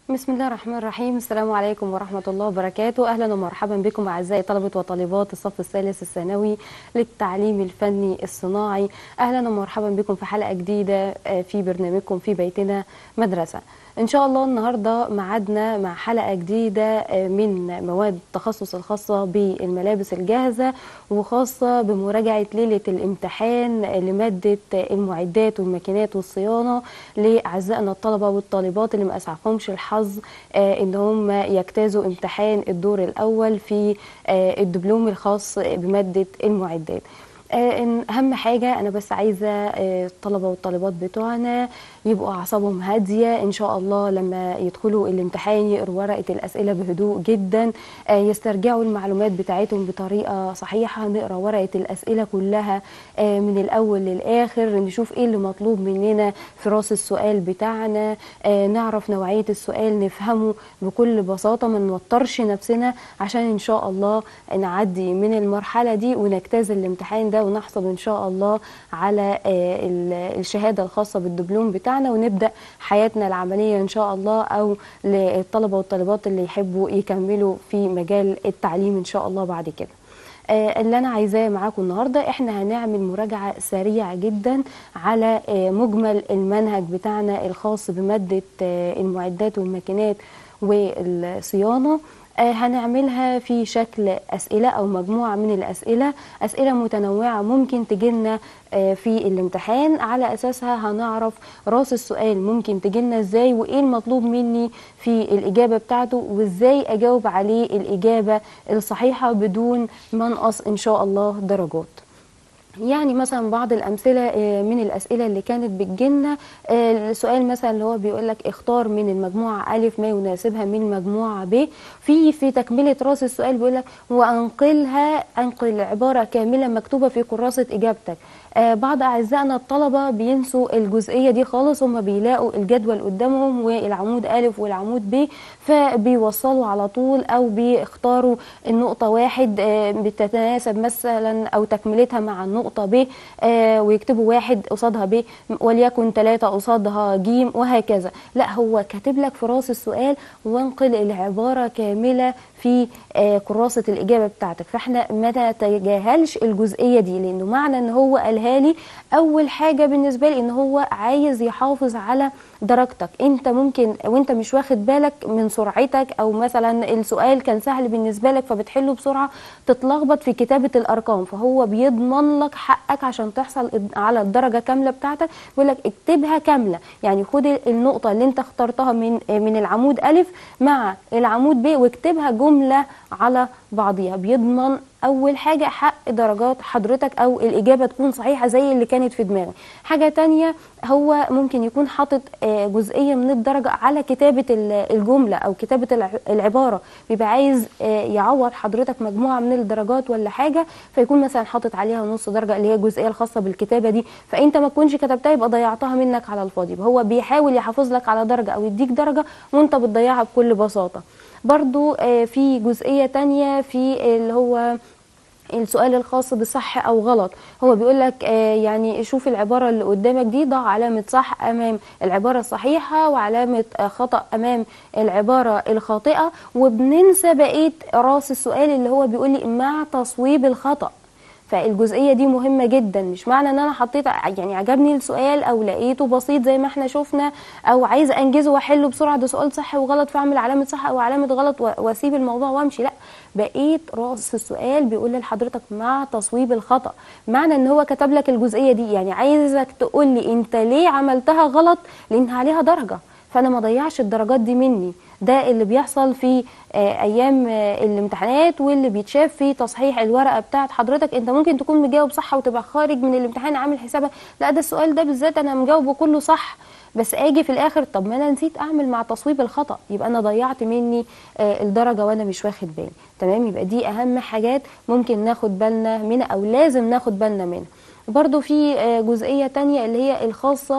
بسم الله الرحمن الرحيم السلام عليكم ورحمة الله وبركاته أهلا ومرحبا بكم أعزائي طلبة وطالبات الصف الثالث الثانوي للتعليم الفني الصناعي أهلا ومرحبا بكم في حلقة جديدة في برنامجكم في بيتنا مدرسة إن شاء الله النهاردة معادنا مع حلقة جديدة من مواد التخصص الخاصة بالملابس الجاهزة وخاصة بمراجعة ليلة الامتحان لمادة المعدات والماكينات والصيانة لأعزائنا الطلبة والطالبات اللي ما أسعفهمش الحظ إن هم يجتازوا امتحان الدور الأول في الدبلوم الخاص بمادة المعدات اهم حاجه انا بس عايزه الطلبه والطالبات بتوعنا يبقوا اعصابهم هاديه ان شاء الله لما يدخلوا الامتحان يقروا ورقه الاسئله بهدوء جدا يسترجعوا المعلومات بتاعتهم بطريقه صحيحه نقرا ورقه الاسئله كلها من الاول للاخر نشوف ايه اللي مطلوب مننا في راس السؤال بتاعنا نعرف نوعيه السؤال نفهمه بكل بساطه ما نوترش نفسنا عشان ان شاء الله نعدي من المرحله دي ونجتاز الامتحان ده ونحصل ان شاء الله على الشهاده الخاصه بالدبلوم بتاعنا ونبدا حياتنا العمليه ان شاء الله او للطلبه والطالبات اللي يحبوا يكملوا في مجال التعليم ان شاء الله بعد كده اللي انا عايزاه معاكم النهارده احنا هنعمل مراجعه سريعه جدا على مجمل المنهج بتاعنا الخاص بماده المعدات والماكينات والصيانه هنعملها في شكل أسئلة أو مجموعة من الأسئلة أسئلة متنوعة ممكن تجيلنا في الامتحان على أساسها هنعرف راس السؤال ممكن تجيلنا إزاي وإيه المطلوب مني في الإجابة بتاعته وإزاي أجاوب عليه الإجابة الصحيحة بدون منقص إن شاء الله درجات يعني مثلا بعض الامثله من الاسئله اللي كانت بتجيلنا السؤال مثلا اللي هو بيقول لك اختار من المجموعه الف ما يناسبها من المجموعه ب في في تكمله راس السؤال بيقول لك وانقلها انقل العباره كامله مكتوبه في كراسه اجابتك بعض اعزائنا الطلبه بينسوا الجزئيه دي خالص هم بيلاقوا الجدول قدامهم والعمود الف والعمود ب فبيوصلوا على طول او بيختاروا النقطه واحد بتتناسب مثلا او تكملتها مع النقطه ب ويكتبوا واحد قصادها ب وليكن ثلاثه قصادها ج وهكذا لا هو كاتب لك في راس السؤال وانقل العباره كامله في كراسه الاجابه بتاعتك فاحنا ما نتجاهلش الجزئيه دي لانه معنى ان هو قالها لي اول حاجه بالنسبه لي ان هو عايز يحافظ على درجتك انت ممكن وانت مش واخد بالك من سرعتك او مثلا السؤال كان سهل بالنسبه لك فبتحله بسرعه تتلخبط في كتابه الارقام فهو بيضمن لك حقك عشان تحصل على الدرجه كامله بتاعتك بيقول لك اكتبها كامله يعني خد النقطه اللي انت اخترتها من من العمود الف مع العمود ب واكتبها جمله على بعضيها بيضمن اول حاجة حق درجات حضرتك او الاجابة تكون صحيحة زي اللي كانت في دماغك حاجة تانية هو ممكن يكون حاطط جزئية من الدرجة على كتابة الجملة او كتابة العبارة بيبقى عايز يعوض حضرتك مجموعة من الدرجات ولا حاجة فيكون مثلا حاطط عليها نص درجة اللي هي الجزئية الخاصة بالكتابة دي فانت ما تكونش كتبتها يبقى ضيعتها منك على الفاضي هو بيحاول يحافظ لك على درجة او يديك درجة وانت بتضيعها بكل بساطة برضو في جزئية تانية في اللي هو السؤال الخاص بصح او غلط هو بيقول لك يعني شوف العباره اللي قدامك دي ضع علامه صح امام العباره الصحيحه وعلامه خطا امام العباره الخاطئه وبننسى بقيه راس السؤال اللي هو بيقول لي مع تصويب الخطا فالجزئيه دي مهمه جدا مش معنى ان انا حطيت يعني عجبني السؤال او لقيته بسيط زي ما احنا شفنا او عايزه انجزه واحله بسرعه ده سؤال صح وغلط فاعمل علامه صح او علامه غلط واسيب الموضوع وامشي لا بقيت راس السؤال بيقول لحضرتك مع تصويب الخطا معنى ان هو كتب لك الجزئيه دي يعني عايزك تقول لي انت ليه عملتها غلط لان عليها درجه فانا ما ضيعش الدرجات دي مني ده اللي بيحصل في ايام الامتحانات واللي بيتشاف في تصحيح الورقه بتاعت حضرتك انت ممكن تكون مجاوب صح وتبقى خارج من الامتحان عامل حسابك لا ده السؤال ده بالذات انا مجاوبه كله صح بس اجي في الاخر طب ما انا نسيت اعمل مع تصويب الخطا يبقى انا ضيعت مني الدرجه وانا مش واخد بالي تمام يبقى دي اهم حاجات ممكن ناخد بالنا منها او لازم ناخد بالنا منها برضو في جزئيه تانية اللي هي الخاصه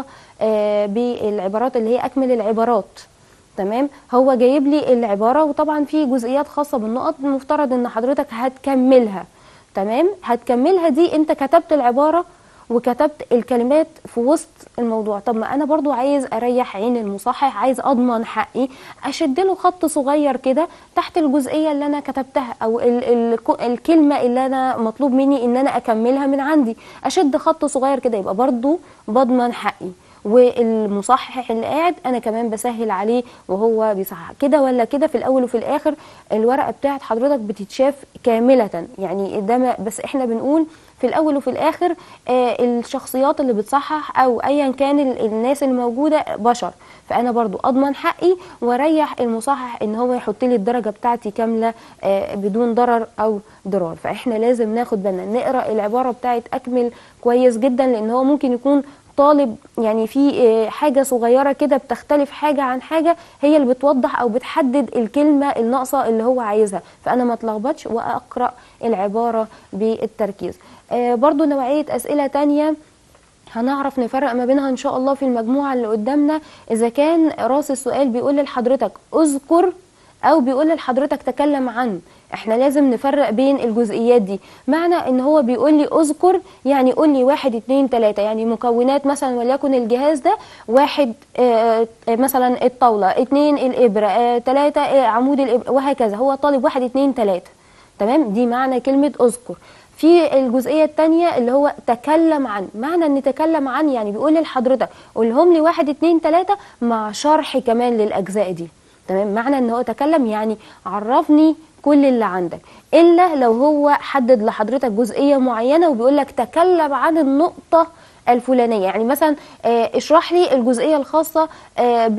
بالعبارات اللي هي اكمل العبارات تمام هو جايب لي العباره وطبعا في جزئيات خاصه بالنقط المفترض ان حضرتك هتكملها تمام هتكملها دي انت كتبت العباره وكتبت الكلمات في وسط الموضوع طب ما انا برضو عايز اريح عين المصحح عايز اضمن حقي اشد له خط صغير كده تحت الجزئيه اللي انا كتبتها او ال ال الكلمه اللي انا مطلوب مني ان انا اكملها من عندي اشد خط صغير كده يبقى برضو بضمن حقي والمصحح اللي قاعد انا كمان بسهل عليه وهو بيصحح كده ولا كده في الاول وفي الاخر الورقه بتاعت حضرتك بتتشاف كامله يعني ده ما- بس احنا بنقول في الاول وفي الاخر آه الشخصيات اللي بتصحح او ايا كان ال- الناس الموجوده بشر فانا برضو اضمن حقي واريح المصحح ان هو يحط لي الدرجه بتاعتي كامله آه بدون ضرر او ضرار فاحنا لازم ناخد بالنا نقرا العباره بتاعت اكمل كويس جدا لان هو ممكن يكون طالب يعني في آه، حاجه صغيره كده بتختلف حاجه عن حاجه هي اللي بتوضح او بتحدد الكلمه الناقصه اللي هو عايزها فانا ما اتلخبطش واقرا العباره بالتركيز آه، برضو نوعيه اسئله تانية هنعرف نفرق ما بينها ان شاء الله في المجموعه اللي قدامنا اذا كان راس السؤال بيقول لحضرتك اذكر او بيقول لحضرتك تكلم عن احنا لازم نفرق بين الجزئيات دي معنى ان هو بيقول لي اذكر يعني قول لي واحد اتنين تلاتة يعني مكونات مثلا وليكن الجهاز ده واحد آه آه، مثلا الطاولة اتنين الابرة آه تلاتة آه عمود الابرة وهكذا هو طالب واحد اتنين تلاتة تمام دي معنى كلمة اذكر في الجزئية التانية اللي هو تكلم عن معنى ان تكلم عن يعني بيقول لحضرتك قولهم لي واحد اتنين تلاتة مع شرح كمان للأجزاء دي تمام معنى ان هو تكلم يعني عرفني كل اللي عندك الا لو هو حدد لحضرتك جزئية معينة وبيقول لك تكلم عن النقطة الفلانية يعني مثلا آه، اشرح لي الجزئية الخاصة آه،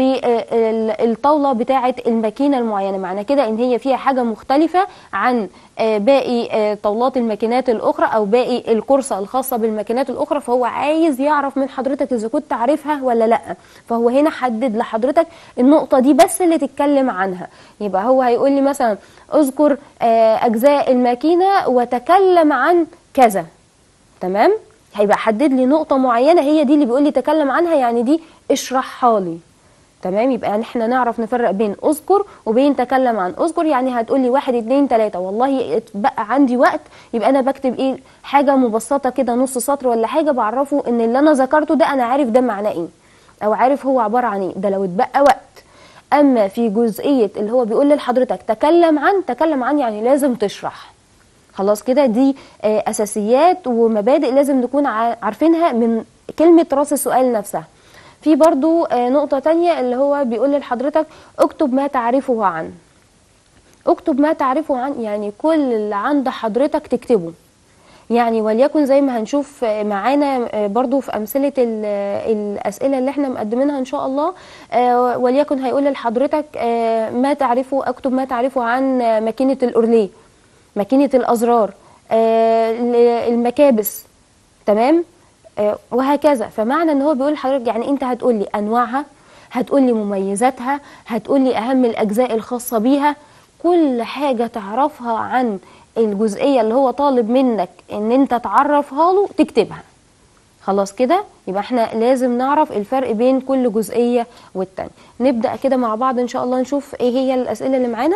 بالطاولة بتاعة الماكينة المعينة معنى كده ان هي فيها حاجة مختلفة عن آه، باقي آه، طاولات الماكينات الأخرى أو باقي الكورسة الخاصة بالماكينات الأخرى فهو عايز يعرف من حضرتك إذا كنت عارفها ولا لأ فهو هنا حدد لحضرتك النقطة دي بس اللي تتكلم عنها يبقى هو هيقول لي مثلا اذكر آه، أجزاء الماكينة وتكلم عن كذا تمام هيبقى حدد لي نقطة معينة هي دي اللي بيقول لي تكلم عنها يعني دي اشرحها لي تمام يبقى يعني احنا نعرف نفرق بين اذكر وبين تكلم عن اذكر يعني هتقول لي واحد اتنين تلاتة والله اتبقى عندي وقت يبقى انا بكتب ايه حاجة مبسطة كده نص سطر ولا حاجة بعرفه ان اللي انا ذكرته ده انا عارف ده معناه ايه او عارف هو عبارة عن ايه ده لو اتبقى وقت اما في جزئية اللي هو بيقول لحضرتك تكلم عن تكلم عن يعني لازم تشرح خلاص كده دي آه، اساسيات ومبادئ لازم نكون ع- عارفينها من كلمة راس السؤال نفسها في برضو آه، نقطة تانية اللي هو بيقول لحضرتك اكتب ما تعرفه عن اكتب ما تعرفه عن يعني كل اللي عند حضرتك تكتبه يعني وليكن زي ما هنشوف آه، معانا آه، برضو في أمثلة ال- آه، الأسئلة اللي احنا مقدمينها إن شاء الله آه، وليكن هيقول لحضرتك آه، ما تعرفه أكتب ما تعرفه عن آه، ماكينة الأورليه ماكينة الأزرار آه، ال- المكابس تمام آه، وهكذا فمعنى ان هو بيقول لحضرتك يعني انت هتقول لي انواعها هتقول لي مميزاتها هتقول لي اهم الاجزاء الخاصه بيها كل حاجه تعرفها عن الجزئيه اللي هو طالب منك ان انت تعرفها له تكتبها خلاص كده يبقى احنا لازم نعرف الفرق بين كل جزئيه والتانية نبدا كده مع بعض ان شاء الله نشوف ايه هي الاسئله اللي معانا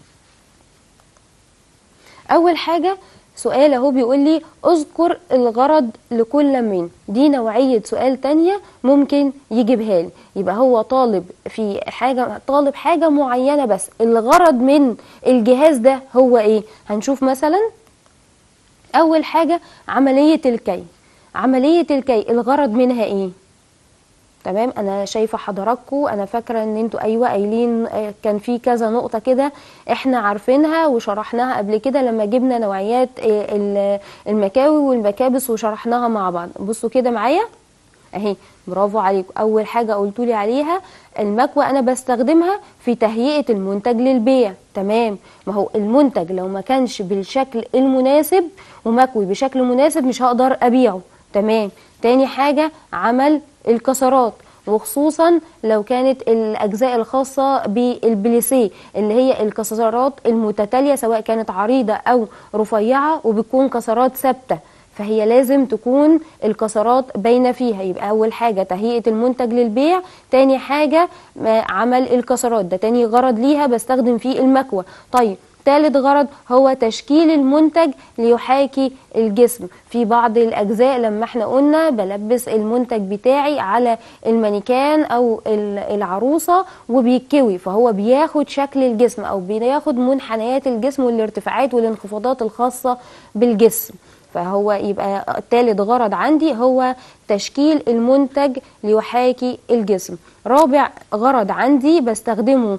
اول حاجه سؤال اهو بيقول لي اذكر الغرض لكل من دي نوعيه سؤال تانية ممكن يجيبها لي يبقى هو طالب في حاجه طالب حاجه معينه بس الغرض من الجهاز ده هو ايه هنشوف مثلا اول حاجه عمليه الكي عمليه الكي الغرض منها ايه تمام انا شايفه حضراتكم انا فاكره ان انتوا ايوه قايلين آه، كان في كذا نقطه كده احنا عارفينها وشرحناها قبل كده لما جبنا نوعيات آه، ال- المكاوي والمكابس وشرحناها مع بعض بصوا كده معايا اهي برافو عليكم اول حاجه قلتولي عليها المكوى انا بستخدمها في تهيئه المنتج للبيع تمام ما هو المنتج لو ما كانش بالشكل المناسب ومكوي بشكل مناسب مش هقدر ابيعه تمام تاني حاجه عمل الكسرات وخصوصا لو كانت الاجزاء الخاصه بالبليسيه اللي هي الكسرات المتتاليه سواء كانت عريضه او رفيعه وبتكون كسرات ثابته فهي لازم تكون الكسرات باينه فيها يبقى اول حاجه تهيئه المنتج للبيع تاني حاجه ما- عمل الكسرات ده تاني غرض ليها بستخدم فيه المكوى طيب ثالث غرض هو تشكيل المنتج ليحاكي الجسم في بعض الاجزاء لما احنا قلنا بلبس المنتج بتاعي على المانيكان او العروسه وبيتكوي فهو بياخد شكل الجسم او بياخد منحنيات الجسم والارتفاعات والانخفاضات الخاصه بالجسم فهو يبقى ثالث غرض عندي هو تشكيل المنتج ليحاكي الجسم رابع غرض عندي بستخدمه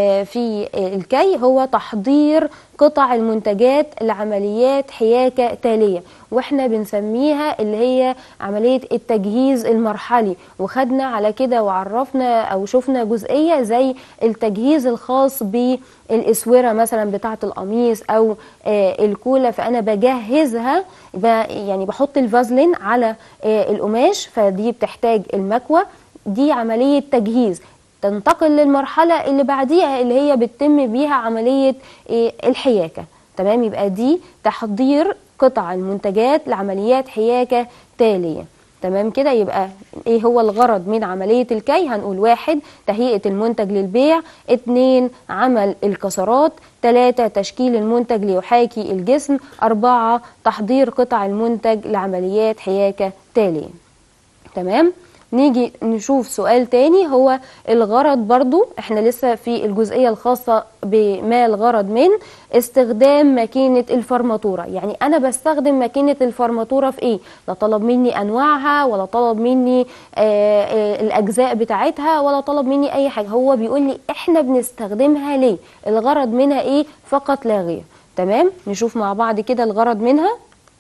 في الكي هو تحضير قطع المنتجات لعمليات حياكة تالية واحنا بنسميها اللي هي عملية التجهيز المرحلي وخدنا على كده وعرفنا او شفنا جزئية زي التجهيز الخاص بالاسورة مثلا بتاعة القميص او الكولة فانا بجهزها يعني بحط الفازلين على القماش فدي بتحتاج المكوى دي عملية تجهيز تنتقل للمرحلة اللي بعديها اللي هي بتتم بيها عملية الحياكة تمام يبقى دي تحضير قطع المنتجات لعمليات حياكة تالية تمام كده يبقى ايه هو الغرض من عملية الكي هنقول واحد تهيئة المنتج للبيع اتنين عمل الكسرات تلاتة تشكيل المنتج ليحاكي الجسم أربعة تحضير قطع المنتج لعمليات حياكة تالية تمام نيجي نشوف سؤال تاني هو الغرض برضو احنا لسه في الجزئية الخاصة بما الغرض من استخدام ماكينة الفرماتورة يعني انا بستخدم ماكينة الفرماتورة في ايه لا طلب مني انواعها ولا طلب مني آآ آآ الاجزاء بتاعتها ولا طلب مني اي حاجة هو بيقول لي احنا بنستخدمها ليه الغرض منها ايه فقط لا غير تمام نشوف مع بعض كده الغرض منها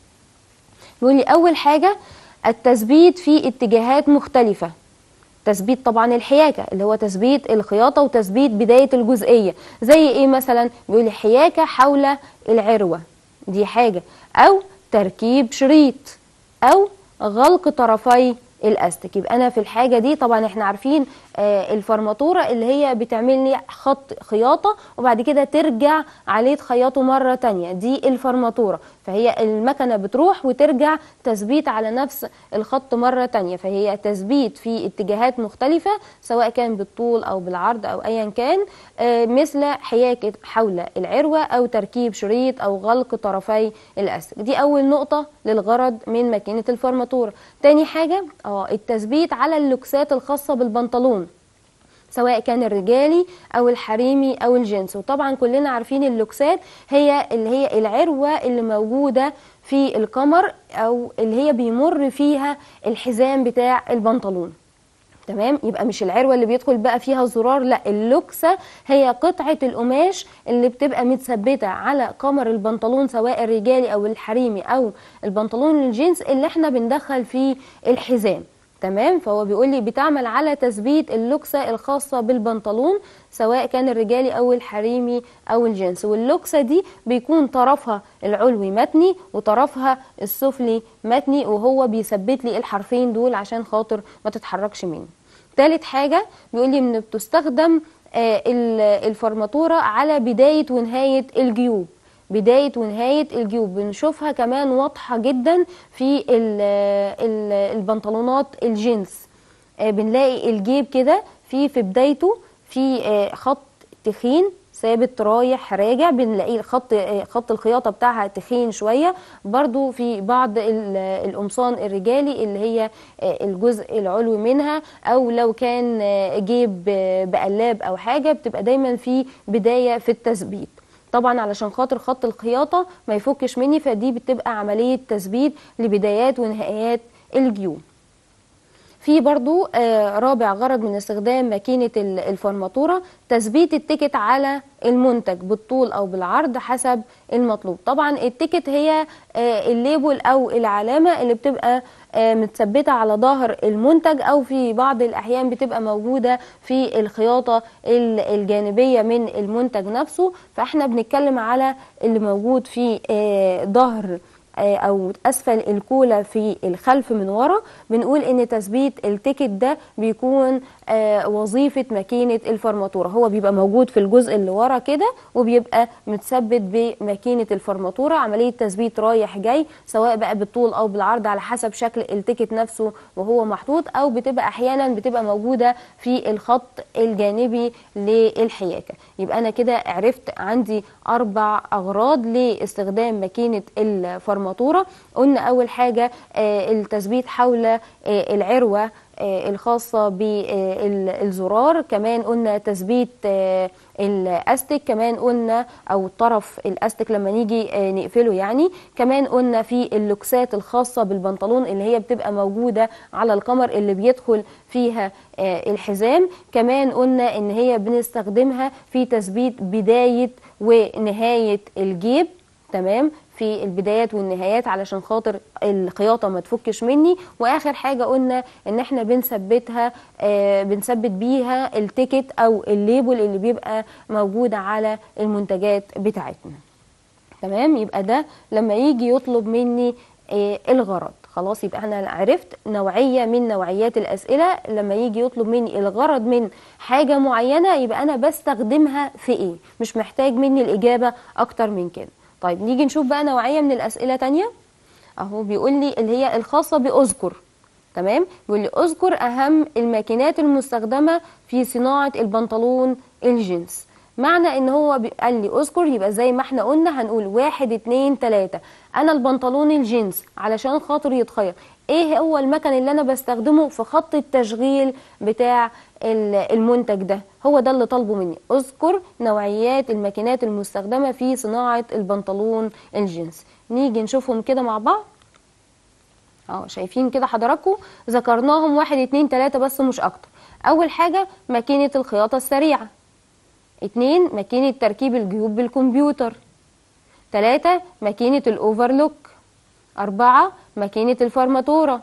بيقول لي اول حاجة التثبيت في اتجاهات مختلفة تثبيت طبعا الحياكة اللي هو تثبيت الخياطة وتثبيت بداية الجزئية زي ايه مثلا بيقول لي حياكة حول العروة دي حاجة او تركيب شريط او غلق طرفي الاستك يبقى انا في الحاجه دي طبعا احنا عارفين آه الفرماتوره اللي هي بتعمل لي خط خياطه وبعد كده ترجع عليه تخيطه مره تانية دي الفرماتوره فهي المكنه بتروح وترجع تثبيت على نفس الخط مره تانية فهي تثبيت في اتجاهات مختلفه سواء كان بالطول او بالعرض او ايا كان آه مثل حياكه حول العروه او تركيب شريط او غلق طرفي الاستك دي اول نقطه للغرض من ماكينه الفرماتوره تاني حاجه اه التثبيت على اللوكسات الخاصه بالبنطلون سواء كان الرجالي او الحريمي او الجنس وطبعا كلنا عارفين اللوكسات هي اللي هي العروه اللي موجوده في القمر او اللي هي بيمر فيها الحزام بتاع البنطلون تمام يبقى مش العروه اللي بيدخل بقى فيها زرار لا اللوكسه هي قطعه القماش اللي بتبقى متثبته على قمر البنطلون سواء الرجالي او الحريمي او البنطلون الجينز اللي احنا بندخل فيه الحزام تمام فهو بيقول لي بتعمل على تثبيت اللوكسه الخاصه بالبنطلون سواء كان الرجالي او الحريمي او الجنس واللوكسه دي بيكون طرفها العلوي متني وطرفها السفلي متني وهو بيثبت لي الحرفين دول عشان خاطر ما تتحركش مني تالت حاجه بيقول لي ان بتستخدم الفرماتوره على بدايه ونهايه الجيوب بداية ونهاية الجيوب بنشوفها كمان واضحة جدا في ال ال البنطلونات الجينز بنلاقي الجيب كده في في بدايته في خط تخين ثابت رايح راجع بنلاقيه خط خط الخياطه بتاعها تخين شويه برضو في بعض القمصان الرجالي اللي هي الجزء العلوي منها او لو كان جيب بقلاب او حاجه بتبقى دايما في بدايه في التثبيت طبعا علشان خاطر خط الخياطه ما يفكش مني فدي بتبقى عمليه تثبيت لبدايات ونهايات الجيوب في برضو آه رابع غرض من استخدام ماكينة الفرماتورة تثبيت التيكت على المنتج بالطول أو بالعرض حسب المطلوب طبعا التيكت هي آه الليبل أو العلامة اللي بتبقى آه متثبتة على ظهر المنتج أو في بعض الأحيان بتبقى موجودة في الخياطة الجانبية من المنتج نفسه فاحنا بنتكلم على اللي موجود في ظهر او اسفل الكولا في الخلف من ورا بنقول ان تثبيت التيكت ده بيكون آه، وظيفه ماكينه الفرماتوره هو بيبقى موجود في الجزء اللي ورا كده وبيبقى متثبت بماكينه الفرماتوره عمليه تثبيت رايح جاي سواء بقى بالطول او بالعرض على حسب شكل التيكت نفسه وهو محطوط او بتبقى احيانا بتبقى موجوده في الخط الجانبي للحياكه يبقى انا كده عرفت عندي اربع اغراض لاستخدام ماكينه الفرماتوره قلنا اول حاجه آه، التثبيت حول آه، العروه آه، الخاصة بالزرار كمان قلنا تثبيت آه، الاستك كمان قلنا او طرف الاستك لما نيجي آه، نقفله يعني كمان قلنا في اللوكسات الخاصة بالبنطلون اللي هي بتبقى موجودة على القمر اللي بيدخل فيها آه، الحزام كمان قلنا ان هي بنستخدمها في تثبيت بداية ونهاية الجيب تمام في البدايات والنهايات علشان خاطر الخياطه ما تفكش مني واخر حاجه قلنا ان احنا بنثبتها آه بنثبت بيها التيكت او الليبل اللي بيبقى موجود على المنتجات بتاعتنا تمام يبقى ده لما يجي يطلب مني آه الغرض خلاص يبقى انا عرفت نوعيه من نوعيات الاسئله لما يجي يطلب مني الغرض من حاجه معينه يبقى انا بستخدمها في ايه مش محتاج مني الاجابه اكتر من كده طيب نيجي نشوف بقى نوعيه من الاسئله تانية اهو بيقول لي اللي هي الخاصه باذكر تمام بيقول لي اذكر اهم الماكينات المستخدمه في صناعه البنطلون الجينز معنى ان هو بي- قال لي اذكر يبقى زي ما احنا قلنا هنقول واحد اتنين تلاتة انا البنطلون الجينز علشان خاطر يتخيط ايه هو المكن اللي انا بستخدمه في خط التشغيل بتاع ال- المنتج ده هو ده اللي طالبه مني اذكر نوعيات الماكينات المستخدمة في صناعة البنطلون الجينز نيجي نشوفهم كده مع بعض اه شايفين كده حضراتكم ذكرناهم واحد اتنين تلاتة بس مش اكتر اول حاجة ماكينة الخياطة السريعة اتنين ماكينة تركيب الجيوب بالكمبيوتر تلاتة ماكينة الأوفرلوك أربعة ماكينة الفرماتورة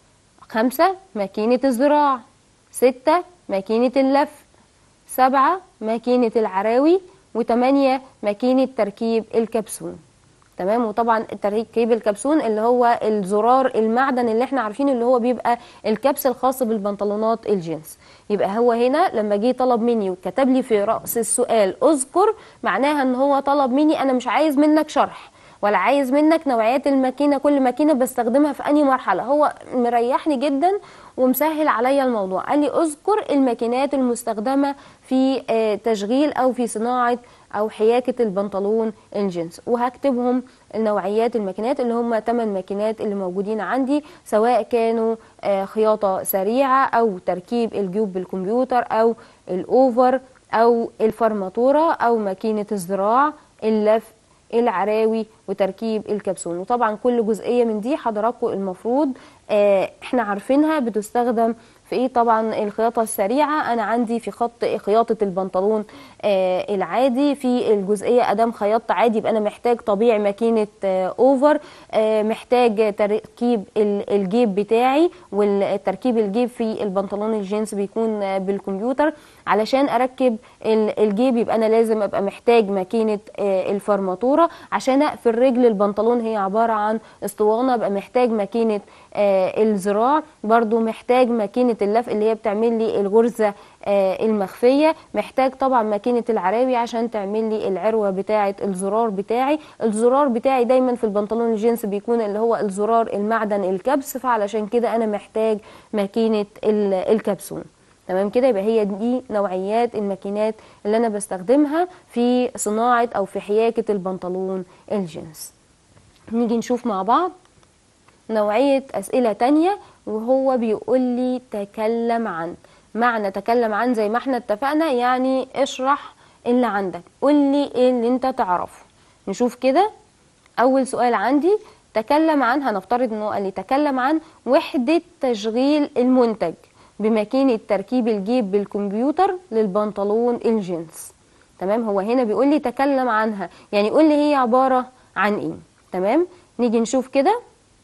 خمسة ماكينة الزراع ستة ماكينة اللف سبعة ماكينة العراوي وتمانية ماكينة تركيب الكبسون تمام وطبعا تركيب الكبسون اللي هو الزرار المعدن اللي احنا عارفينه اللي هو بيبقى الكبس الخاص بالبنطلونات الجينز يبقى هو هنا لما جه طلب مني وكتب لي في رأس السؤال اذكر معناها ان هو طلب مني انا مش عايز منك شرح ولا عايز منك نوعيات الماكينه كل ماكينه بستخدمها في انهي مرحله هو مريحني جدا ومسهل عليا الموضوع قال لي اذكر الماكينات المستخدمه في آه، تشغيل او في صناعه او حياكه البنطلون الجينز وهكتبهم نوعيات الماكينات اللي هم 8 ماكينات اللي موجودين عندي سواء كانوا آه، خياطه سريعه او تركيب الجيوب بالكمبيوتر او الاوفر او الفرماتوره او ماكينه الزراع اللف العراوي وتركيب الكبسون وطبعا كل جزئيه من دي حضراتكم المفروض آه، احنا عارفينها بتستخدم في ايه طبعا الخياطه السريعه انا عندي في خط خياطه البنطلون آه، العادي في الجزئيه ادام خيطت عادي يبقى انا محتاج طبيعي ماكينه آه، اوفر آه، محتاج تركيب ال- الجيب بتاعي والتركيب الجيب في البنطلون الجينز بيكون آه، بالكمبيوتر علشان اركب ال- الجيب يبقى انا لازم ابقى محتاج ماكينه آه، الفرماتوره عشان اقفل رجل البنطلون هي عباره عن اسطوانه ابقى محتاج ماكينه آه، الزراع برضو محتاج ماكينه اللف اللي هي بتعمل لي الغرزه آه، المخفيه محتاج طبعا ماكينه العراوي عشان تعمل لي العروه بتاعه الزرار بتاعي الزرار بتاعي دايما في البنطلون الجينز بيكون اللي هو الزرار المعدن الكبس فعلشان كده انا محتاج ماكينه ال- الكبسون تمام كده يبقى هي دي نوعيات الماكينات اللي انا بستخدمها في صناعه او في حياكه البنطلون الجينز نيجي نشوف مع بعض نوعية أسئلة تانية وهو بيقول لي تكلم عن معنى تكلم عن زي ما احنا اتفقنا يعني اشرح اللي عندك قول لي ايه اللي انت تعرفه نشوف كده أول سؤال عندي تكلم عن هنفترض انه قال لي تكلم عن وحدة تشغيل المنتج بماكينة تركيب الجيب بالكمبيوتر للبنطلون الجينز تمام هو هنا بيقول لي تكلم عنها يعني قول لي هي عبارة عن ايه تمام نيجي نشوف كده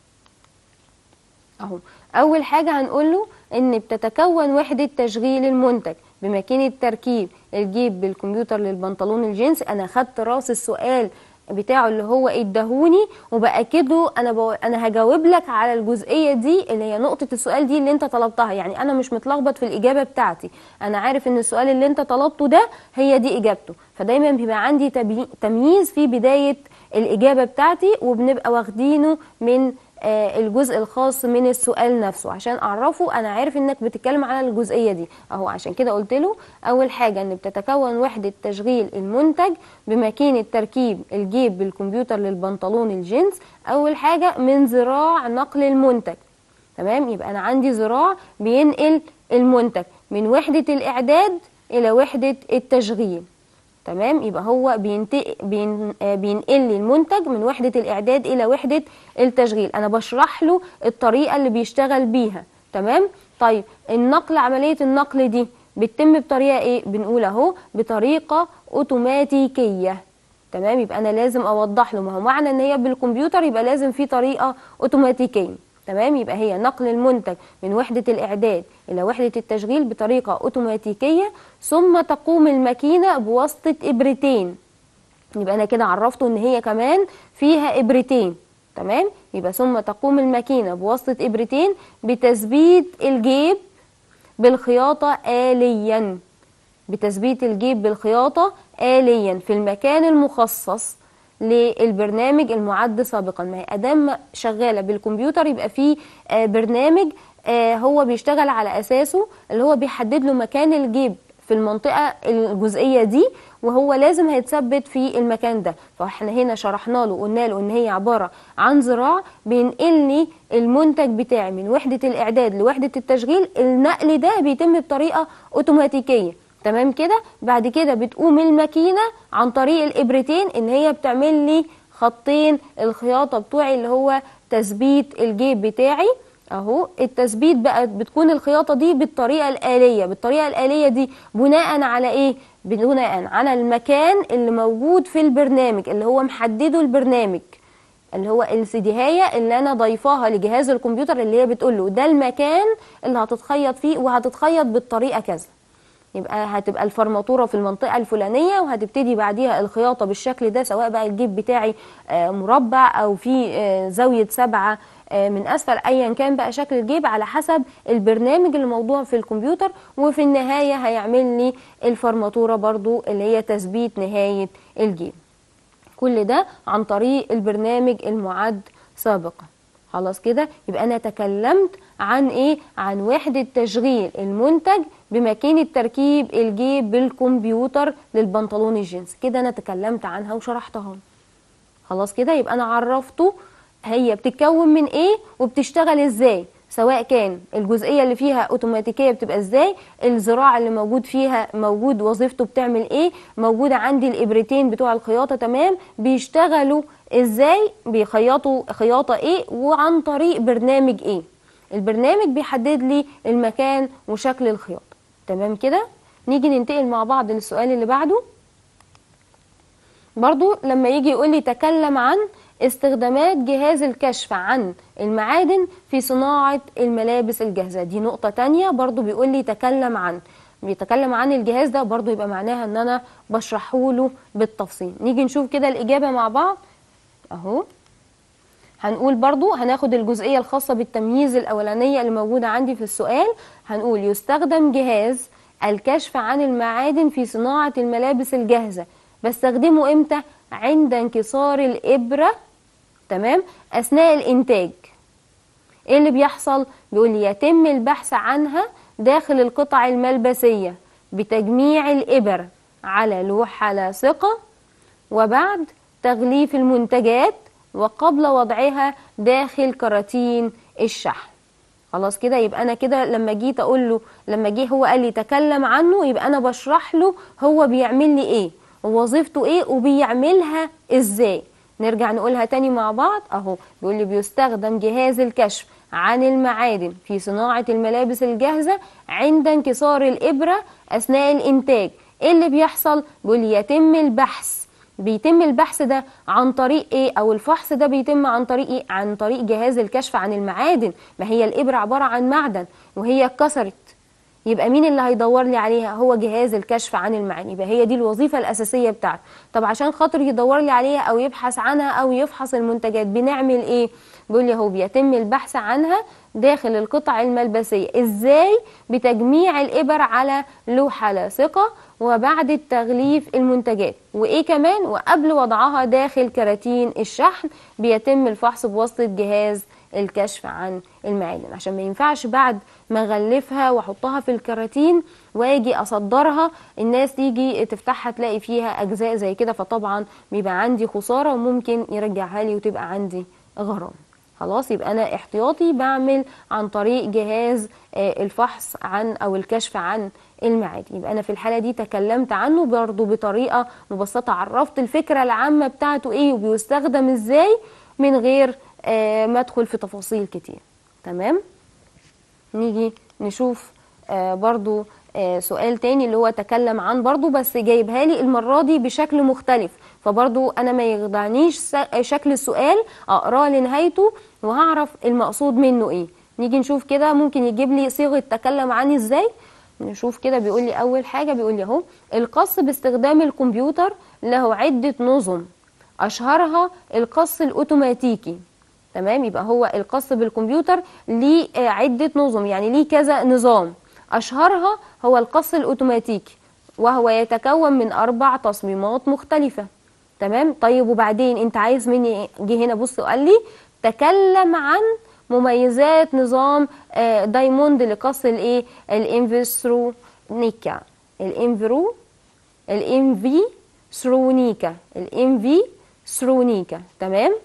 اهو اول حاجه هنقول له ان بتتكون وحده تشغيل المنتج بماكينه تركيب الجيب بالكمبيوتر للبنطلون الجينز انا خدت راس السؤال بتاعه اللي هو اداهوني وباكده انا بو... انا هجاوب لك على الجزئيه دي اللي هي نقطه السؤال دي اللي انت طلبتها يعني انا مش متلخبط في الاجابه بتاعتي انا عارف ان السؤال اللي انت طلبته ده هي دي اجابته فدايما بيبقى عندي تبي... تمييز في بدايه الاجابه بتاعتي وبنبقى واخدينه من آه، الجزء الخاص من السؤال نفسه عشان اعرفه انا عارف انك بتتكلم على الجزئيه دي اهو عشان كده قلت له اول حاجه ان بتتكون وحده تشغيل المنتج بماكينه تركيب الجيب بالكمبيوتر للبنطلون الجينز اول حاجه من ذراع نقل المنتج تمام يبقى انا عندي ذراع بينقل المنتج من وحده الاعداد الى وحده التشغيل تمام يبقى هو بينتق... بين... آه، بينقل لي المنتج من وحدة الإعداد إلى وحدة التشغيل أنا بشرح له الطريقة اللي بيشتغل بيها تمام طيب النقل عملية النقل دي بتتم بطريقة إيه بنقول أهو بطريقة أوتوماتيكية تمام يبقى أنا لازم أوضح له ما هو معنى إن هي بالكمبيوتر يبقى لازم في طريقة أوتوماتيكية تمام يبقى هي نقل المنتج من وحدة الإعداد إلى وحدة التشغيل بطريقة أوتوماتيكية ثم تقوم الماكينة بواسطة إبرتين يبقى أنا كده عرفته إن هي كمان فيها إبرتين تمام يبقى ثم تقوم الماكينة بواسطة إبرتين بتثبيت الجيب بالخياطة آليا بتثبيت الجيب بالخياطة آليا في المكان المخصص للبرنامج المعد سابقا ما هي ادام شغاله بالكمبيوتر يبقى في آه، برنامج آه، هو بيشتغل على اساسه اللي هو بيحدد له مكان الجيب في المنطقه الجزئيه دي وهو لازم هيتثبت في المكان ده فاحنا هنا شرحنا له وقلنا له ان هي عباره عن ذراع بينقلني المنتج بتاعي من وحده الاعداد لوحده التشغيل النقل ده بيتم بطريقه اوتوماتيكيه تمام كده بعد كده بتقوم الماكينه عن طريق الابرتين ان هي بتعمل لي خطين الخياطه بتوعي اللي هو تثبيت الجيب بتاعي اهو التثبيت بقى بتكون الخياطه دي بالطريقه الاليه بالطريقه الاليه دي بناء على ايه بناء على المكان اللي موجود في البرنامج اللي هو محدده البرنامج اللي هو السيديهايه اللي انا ضايفاها لجهاز الكمبيوتر اللي هي بتقول له ده المكان اللي هتتخيط فيه وهتتخيط بالطريقه كذا يبقى هتبقى الفرماتوره في المنطقه الفلانيه وهتبتدي بعديها الخياطه بالشكل ده سواء بقى الجيب بتاعي آه، مربع او في آه، زاويه سبعه آه، من اسفل ايا كان بقى شكل الجيب على حسب البرنامج اللي موضوع في الكمبيوتر وفي النهايه هيعمل لي الفرماتوره برضو اللي هي تثبيت نهايه الجيب كل ده عن طريق البرنامج المعد سابقا خلاص كده يبقى انا تكلمت عن ايه عن وحده تشغيل المنتج بماكينه تركيب الجيب بالكمبيوتر للبنطلون الجينز كده انا تكلمت عنها وشرحتها خلاص كده يبقى انا عرفته هي بتتكون من ايه وبتشتغل ازاي سواء كان الجزئيه اللي فيها اوتوماتيكيه بتبقى ازاي الزراعه اللي موجود فيها موجود وظيفته بتعمل ايه موجوده عندي الابرتين بتوع الخياطه تمام بيشتغلوا ازاي بيخيطوا خياطه ايه وعن طريق برنامج ايه البرنامج بيحدد لي المكان وشكل الخياطه تمام كده نيجي ننتقل مع بعض للسؤال اللي بعده برضو لما يجي يقول لي تكلم عن استخدامات جهاز الكشف عن المعادن في صناعة الملابس الجاهزة دي نقطة تانية برضو بيقول لي تكلم عن بيتكلم عن الجهاز ده برضو يبقى معناها ان انا بشرحه له بالتفصيل نيجي نشوف كده الاجابة مع بعض اهو هنقول برضو هناخد الجزئية الخاصة بالتمييز الأولانية اللي موجودة عندي في السؤال هنقول يستخدم جهاز الكشف عن المعادن في صناعة الملابس الجاهزة بستخدمه امتى عند انكسار الإبرة تمام أثناء الإنتاج ايه اللي بيحصل بيقول لي يتم البحث عنها داخل القطع الملبسية بتجميع الإبر على لوحة لاصقة وبعد تغليف المنتجات وقبل وضعها داخل كراتين الشحن خلاص كده يبقى انا كده لما جيت اقول له لما جه هو قال لي تكلم عنه يبقى انا بشرح له هو بيعمل لي ايه ووظيفته ايه وبيعملها ازاي نرجع نقولها تاني مع بعض اهو بيقول لي بيستخدم جهاز الكشف عن المعادن في صناعة الملابس الجاهزة عند انكسار الإبرة أثناء الإنتاج إيه اللي بيحصل؟ بيقول لي يتم البحث بيتم البحث ده عن طريق ايه او الفحص ده بيتم عن طريق ايه عن طريق جهاز الكشف عن المعادن ما هي الابره عباره عن معدن وهي اتكسرت يبقى مين اللي هيدور لي عليها هو جهاز الكشف عن المعاني يبقى هي دي الوظيفه الاساسيه بتاعته طب عشان خاطر يدور لي عليها او يبحث عنها او يفحص المنتجات بنعمل ايه بيقول لي هو بيتم البحث عنها داخل القطع الملبسيه ازاي بتجميع الابر على لوحه لاصقه وبعد التغليف المنتجات وايه كمان وقبل وضعها داخل كراتين الشحن بيتم الفحص بواسطه جهاز الكشف عن المعادن عشان ما ينفعش بعد ما اغلفها واحطها في الكراتين واجي اصدرها الناس تيجي تفتحها تلاقي فيها اجزاء زي كده فطبعا بيبقى عندي خساره وممكن يرجعها لي وتبقى عندي غرام خلاص يبقى انا احتياطي بعمل عن طريق جهاز الفحص عن او الكشف عن المعادن يبقى انا في الحاله دي تكلمت عنه برضو بطريقه مبسطه عرفت الفكره العامه بتاعته ايه وبيستخدم ازاي من غير ما ادخل في تفاصيل كتير تمام نيجي نشوف برضو سؤال تاني اللي هو تكلم عن برضو بس جايبها لي المرة دي بشكل مختلف فبرضو انا ما يخدعنيش شكل السؤال اقراه لنهايته وهعرف المقصود منه ايه نيجي نشوف كده ممكن يجيب لي صيغة تكلم عني ازاي نشوف كده بيقول لي اول حاجة بيقول لي اهو القص باستخدام الكمبيوتر له عدة نظم اشهرها القص الاوتوماتيكي تمام يبقى هو القص بالكمبيوتر ليه عدة نظم يعني ليه كذا نظام أشهرها هو القص الأوتوماتيكي وهو يتكون من أربع تصميمات مختلفة تمام طيب وبعدين أنت عايز مني جه هنا بص وقال لي تكلم عن مميزات نظام دايموند لقص الايه الانفسترونيكا الانفرو الانفي ثرونيكا الانفي ثرونيكا تمام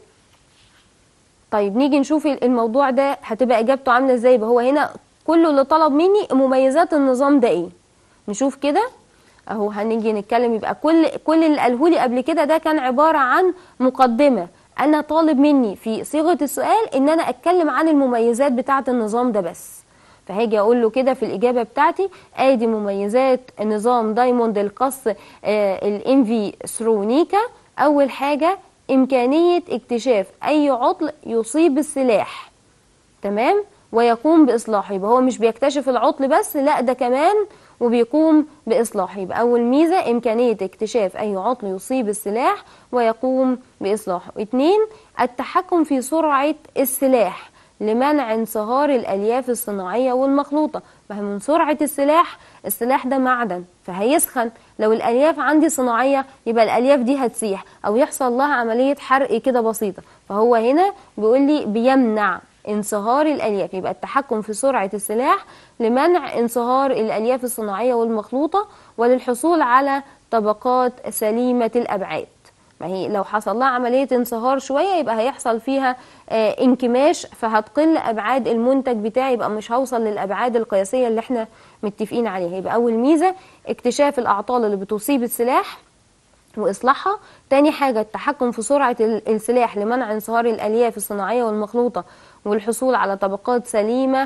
طيب نيجي نشوف الموضوع ده هتبقى اجابته عامله ازاي يبقى هو هنا كله اللي طلب مني مميزات النظام ده ايه نشوف كده اهو هنيجي نتكلم يبقى كل كل اللي قاله لي قبل كده ده كان عباره عن مقدمه انا طالب مني في صيغه السؤال ان انا اتكلم عن المميزات بتاعه النظام ده بس فهاجي اقول له كده في الاجابه بتاعتي ادي مميزات نظام دايموند القص آه الانفي ثرونيكا اول حاجه إمكانية اكتشاف أي عطل يصيب السلاح تمام ويقوم بإصلاحه يبقى هو مش بيكتشف العطل بس لا ده كمان وبيقوم بإصلاحه يبقى أول ميزة إمكانية اكتشاف أي عطل يصيب السلاح ويقوم بإصلاحه اتنين التحكم في سرعة السلاح لمنع انصهار الألياف الصناعية والمخلوطة فهي من سرعة السلاح السلاح ده معدن فهيسخن لو الألياف عندي صناعية يبقى الألياف دي هتسيح أو يحصل لها عملية حرق كده بسيطة فهو هنا بيقول لي بيمنع انصهار الألياف يبقى التحكم في سرعة السلاح لمنع انصهار الألياف الصناعية والمخلوطة وللحصول على طبقات سليمة الأبعاد ما هي لو حصل لها عملية انصهار شوية يبقى هيحصل فيها آه انكماش فهتقل أبعاد المنتج بتاعي يبقى مش هوصل للأبعاد القياسية اللي احنا متفقين عليها يبقى أول ميزة اكتشاف الأعطال اللي بتصيب السلاح وإصلاحها تاني حاجة التحكم في سرعة السلاح لمنع انصهار الألياف الصناعية والمخلوطة والحصول على طبقات سليمة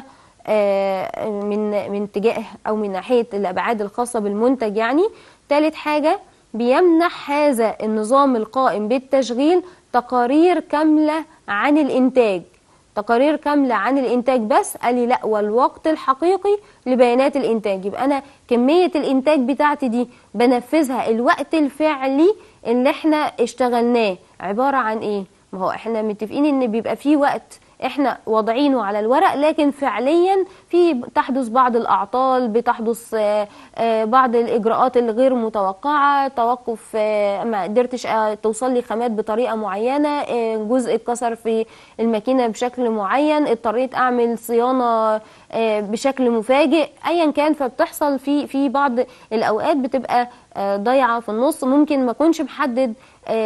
آه من من اتجاه أو من ناحية الأبعاد الخاصة بالمنتج يعني تالت حاجة بيمنح هذا النظام القائم بالتشغيل تقارير كاملة عن الإنتاج تقارير كاملة عن الإنتاج بس قال لي لا والوقت الحقيقي لبيانات الإنتاج يبقى أنا كمية الإنتاج بتاعتي دي بنفذها الوقت الفعلي اللي احنا اشتغلناه عبارة عن إيه؟ ما هو احنا متفقين إن بيبقى فيه وقت احنا واضعينه على الورق لكن فعليا في تحدث بعض الاعطال بتحدث بعض الاجراءات الغير متوقعه توقف ما قدرتش توصل لي خامات بطريقه معينه جزء اتكسر في الماكينه بشكل معين اضطريت اعمل صيانه بشكل مفاجئ ايا كان فبتحصل في في بعض الاوقات بتبقى ضايعه في النص ممكن ما اكونش محدد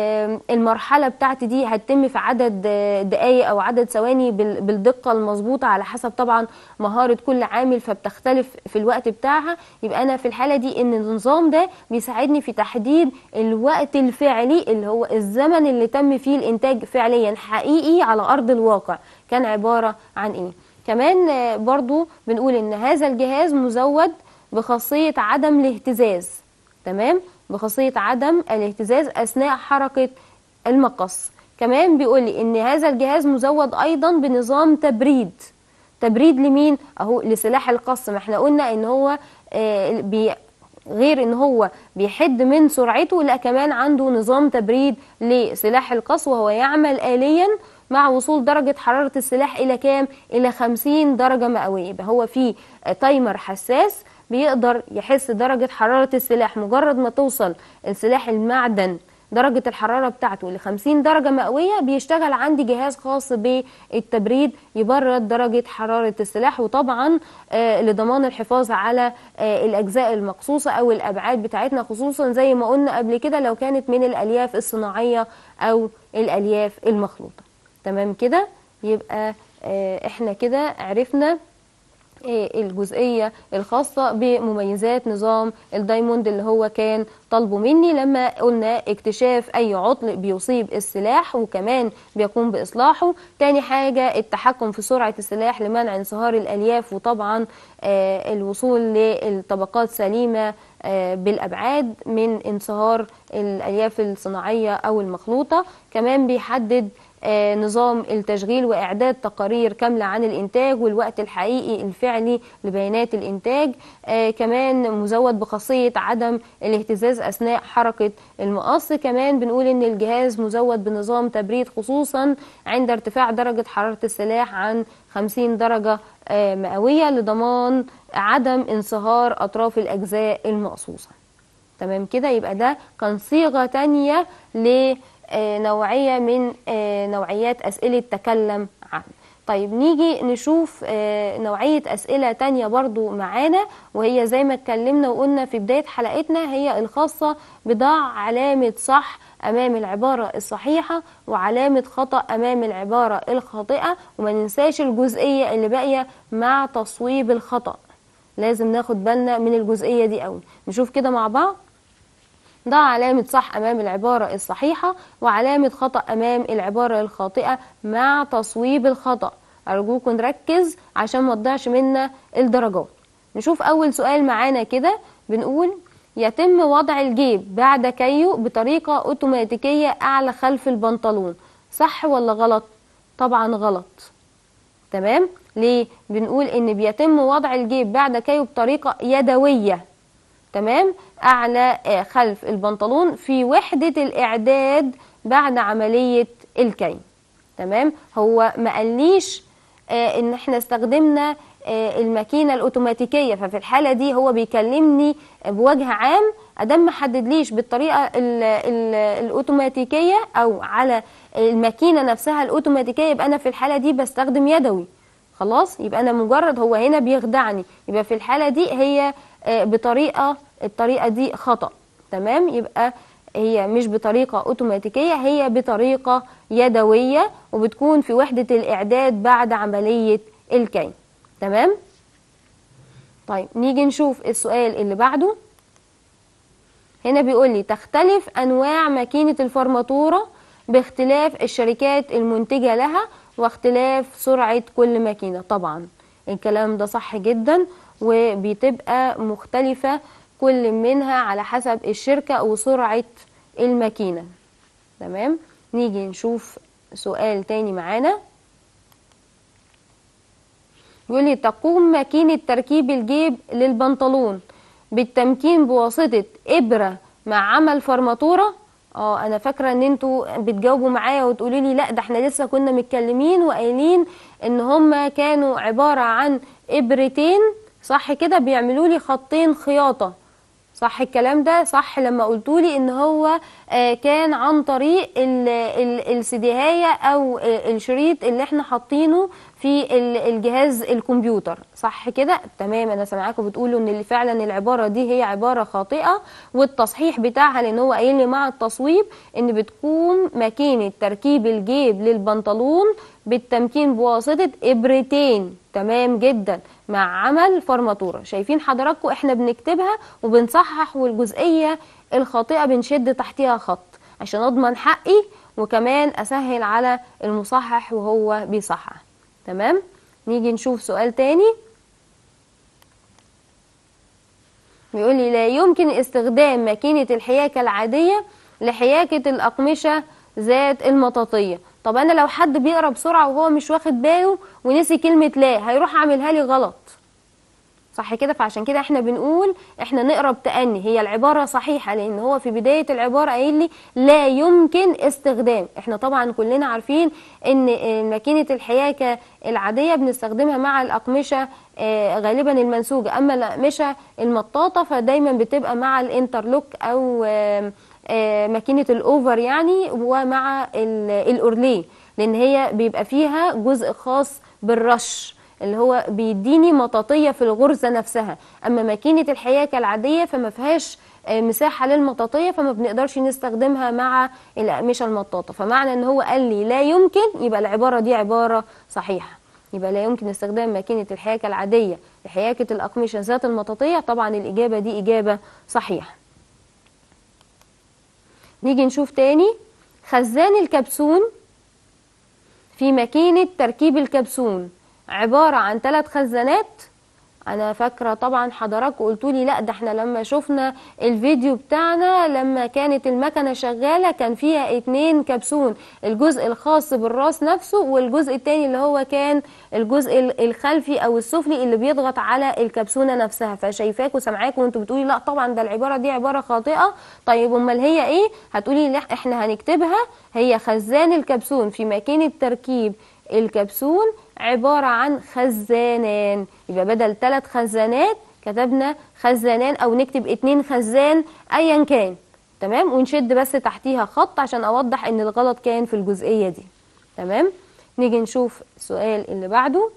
المرحلة بتاعتي دي هتتم في عدد دقايق أو عدد ثواني بالدقة المظبوطة على حسب طبعا مهارة كل عامل فبتختلف في الوقت بتاعها يبقى أنا في الحالة دي إن النظام ده بيساعدني في تحديد الوقت الفعلي اللي هو الزمن اللي تم فيه الإنتاج فعليا حقيقي على أرض الواقع كان عبارة عن إيه كمان برضو بنقول إن هذا الجهاز مزود بخاصية عدم الاهتزاز تمام بخاصية عدم الاهتزاز أثناء حركة المقص كمان بيقول لي إن هذا الجهاز مزود أيضا بنظام تبريد تبريد لمين اهو لسلاح القص ما احنا قلنا ان هو آه، بي غير ان هو بيحد من سرعته لا كمان عنده نظام تبريد لسلاح القص وهو يعمل آليا مع وصول درجة حرارة السلاح إلى كام؟ إلى 50 درجة مئوية يبقى هو في تايمر حساس بيقدر يحس درجة حرارة السلاح مجرد ما توصل السلاح المعدن درجة الحرارة بتاعته ل 50 درجة مئوية بيشتغل عندي جهاز خاص بالتبريد يبرد درجة حرارة السلاح وطبعا آه، لضمان الحفاظ على آه، الأجزاء المقصوصة أو الأبعاد بتاعتنا خصوصا زي ما قلنا قبل كده لو كانت من الألياف الصناعية أو الألياف المخلوطة تمام كده يبقى آه، احنا كده عرفنا إيه الجزئية الخاصة بمميزات نظام الدايموند اللي هو كان طالبه مني لما قلنا اكتشاف أي عطل بيصيب السلاح وكمان بيقوم بإصلاحه تاني حاجة التحكم في سرعة السلاح لمنع انصهار الألياف وطبعا آه، الوصول للطبقات سليمة آه، بالأبعاد من انصهار الألياف الصناعية أو المخلوطة كمان بيحدد آه، نظام التشغيل وإعداد تقارير كاملة عن الإنتاج والوقت الحقيقي الفعلي لبيانات الإنتاج آه، كمان مزود بخاصية عدم الاهتزاز أثناء حركة المقص كمان بنقول إن الجهاز مزود بنظام تبريد خصوصا عند ارتفاع درجة حرارة السلاح عن 50 درجة آه، مئوية لضمان عدم انصهار أطراف الأجزاء المقصوصة تمام كده يبقى ده كان صيغة تانية لنوعية من آه، نوعيات أسئلة تكلم عن طيب نيجي نشوف آه، نوعية أسئلة تانية برضو معانا وهي زي ما اتكلمنا وقلنا في بداية حلقتنا هي الخاصة بضع علامة صح أمام العبارة الصحيحة وعلامة خطأ أمام العبارة الخاطئة وما ننساش الجزئية اللي باقية مع تصويب الخطأ لازم ناخد بالنا من الجزئية دي قوي نشوف كده مع بعض ضع علامة صح أمام العبارة الصحيحة وعلامة خطأ أمام العبارة الخاطئة مع تصويب الخطأ أرجوكم نركز عشان ما تضيعش منا الدرجات نشوف أول سؤال معانا كده بنقول يتم وضع الجيب بعد كيو بطريقة أوتوماتيكية أعلى خلف البنطلون صح ولا غلط؟ طبعا غلط تمام ليه بنقول ان بيتم وضع الجيب بعد كيو بطريقه يدويه تمام اعلى آه، خلف البنطلون في وحده الاعداد بعد عمليه الكي تمام هو ما قاليش آه، ان احنا استخدمنا آه، الماكينه الاوتوماتيكيه ففي الحاله دي هو بيكلمني بوجه عام ادام ما حددليش بالطريقه ال ال الاوتوماتيكيه او على الماكينه نفسها الاوتوماتيكيه يبقى انا في الحاله دي بستخدم يدوي خلاص يبقى انا مجرد هو هنا بيخدعني يبقى في الحاله دي هي آه، بطريقه الطريقه دي خطا تمام يبقى هي مش بطريقه اوتوماتيكيه هي بطريقه يدويه وبتكون في وحده الاعداد بعد عمليه الكي تمام طيب نيجي نشوف السؤال اللي بعده هنا بيقول لي تختلف انواع ماكينه الفرماتوره باختلاف الشركات المنتجه لها واختلاف سرعه كل ماكينه طبعا الكلام ده صح جدا وبتبقى مختلفه كل منها على حسب الشركه وسرعه الماكينه تمام نيجي نشوف سؤال تاني معانا بيقول لي تقوم ماكينة تركيب الجيب للبنطلون بالتمكين بواسطة إبرة مع عمل فرماتورة اه انا فاكره ان انتوا بتجاوبوا معايا وتقولوا لي لا ده احنا لسه كنا متكلمين وقايلين ان هما كانوا عباره عن ابرتين صح كده بيعملوا لي خطين خياطه صح الكلام ده صح لما قلتولي ان هو آه، كان عن طريق ال- ال- السيديهاية او آه، الشريط اللي احنا حاطينه في ال- الجهاز الكمبيوتر صح كده تمام انا سامعاكم بتقولوا ان اللي فعلا العبارة دي هي عبارة خاطئة والتصحيح بتاعها لان هو قايل لي مع التصويب ان بتكون ماكينة تركيب الجيب للبنطلون بالتمكين بواسطة ابرتين تمام جدا مع عمل فرماتورة شايفين حضراتكم احنا بنكتبها وبنصحح والجزئية الخاطئة بنشد تحتها خط عشان اضمن حقي وكمان اسهل على المصحح وهو بيصحح تمام نيجي نشوف سؤال تاني بيقول لي لا يمكن استخدام ماكينة الحياكة العادية لحياكة الأقمشة ذات المطاطية طب انا لو حد بيقرا بسرعه وهو مش واخد باله ونسي كلمه لا هيروح عاملها لي غلط صح كده فعشان كده احنا بنقول احنا نقرا بتأني هي العبارة صحيحة لان هو في بداية العبارة قايل لي لا يمكن استخدام احنا طبعا كلنا عارفين ان ماكينة الحياكة العادية بنستخدمها مع الأقمشة آه، غالبا المنسوجة اما الأقمشة المطاطة فدايما بتبقى مع الانترلوك او آه، آه، ماكينة الاوفر يعني ومع ال- الاورليه لان هي بيبقى فيها جزء خاص بالرش اللي هو بيديني مطاطية في الغرزة نفسها أما ماكينة الحياكة العادية فما فيهاش آه، مساحة للمطاطية فما بنقدرش نستخدمها مع الأقمشة المطاطة فمعنى ان هو قال لي لا يمكن يبقى العبارة دي عبارة صحيحة يبقى لا يمكن استخدام ماكينة الحياكة العادية لحياكة الأقمشة ذات المطاطية طبعا الإجابة دي إجابة صحيحة نيجي نشوف تاني خزان الكبسون في ماكينة تركيب الكبسون عبارة عن ثلاث خزانات انا فاكره طبعا حضراتكم قلتوا لي لا ده احنا لما شفنا الفيديو بتاعنا لما كانت المكنه شغاله كان فيها اتنين كبسون الجزء الخاص بالراس نفسه والجزء التاني اللي هو كان الجزء ال- الخلفي او السفلي اللي بيضغط على الكبسونه نفسها فشايفاك وسامعاك وانتوا بتقولي لا طبعا ده العباره دي عباره خاطئه طيب امال هي ايه هتقولي لا احنا هنكتبها هي خزان الكبسون في ماكينه تركيب الكبسون عبارة عن خزانان يبقى بدل ثلاث خزانات كتبنا خزانان أو نكتب اتنين خزان أيا كان تمام ونشد بس تحتيها خط عشان أوضح إن الغلط كان في الجزئية دي تمام نيجي نشوف السؤال اللي بعده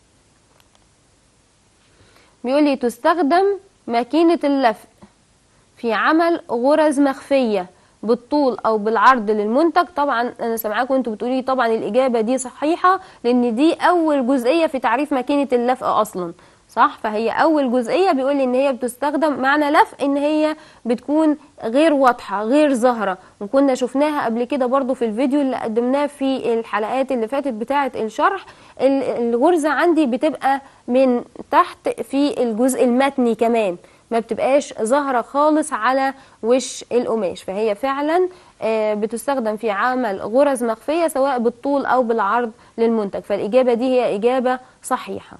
بيقول لي تستخدم ماكينة اللفق في عمل غرز مخفية بالطول او بالعرض للمنتج طبعا انا سامعاكم انتوا بتقولي طبعا الاجابه دي صحيحه لان دي اول جزئيه في تعريف ماكينه اللفق اصلا صح فهي اول جزئيه بيقول لي ان هي بتستخدم معنى لفق ان هي بتكون غير واضحه غير ظاهره وكنا شفناها قبل كده برضو في الفيديو اللي قدمناه في الحلقات اللي فاتت بتاعه الشرح ال- الغرزه عندي بتبقى من تحت في الجزء المتني كمان ما بتبقاش ظاهرة خالص على وش القماش فهي فعلا آه، بتستخدم في عمل غرز مخفية سواء بالطول أو بالعرض للمنتج فالإجابة دي هي إجابة صحيحة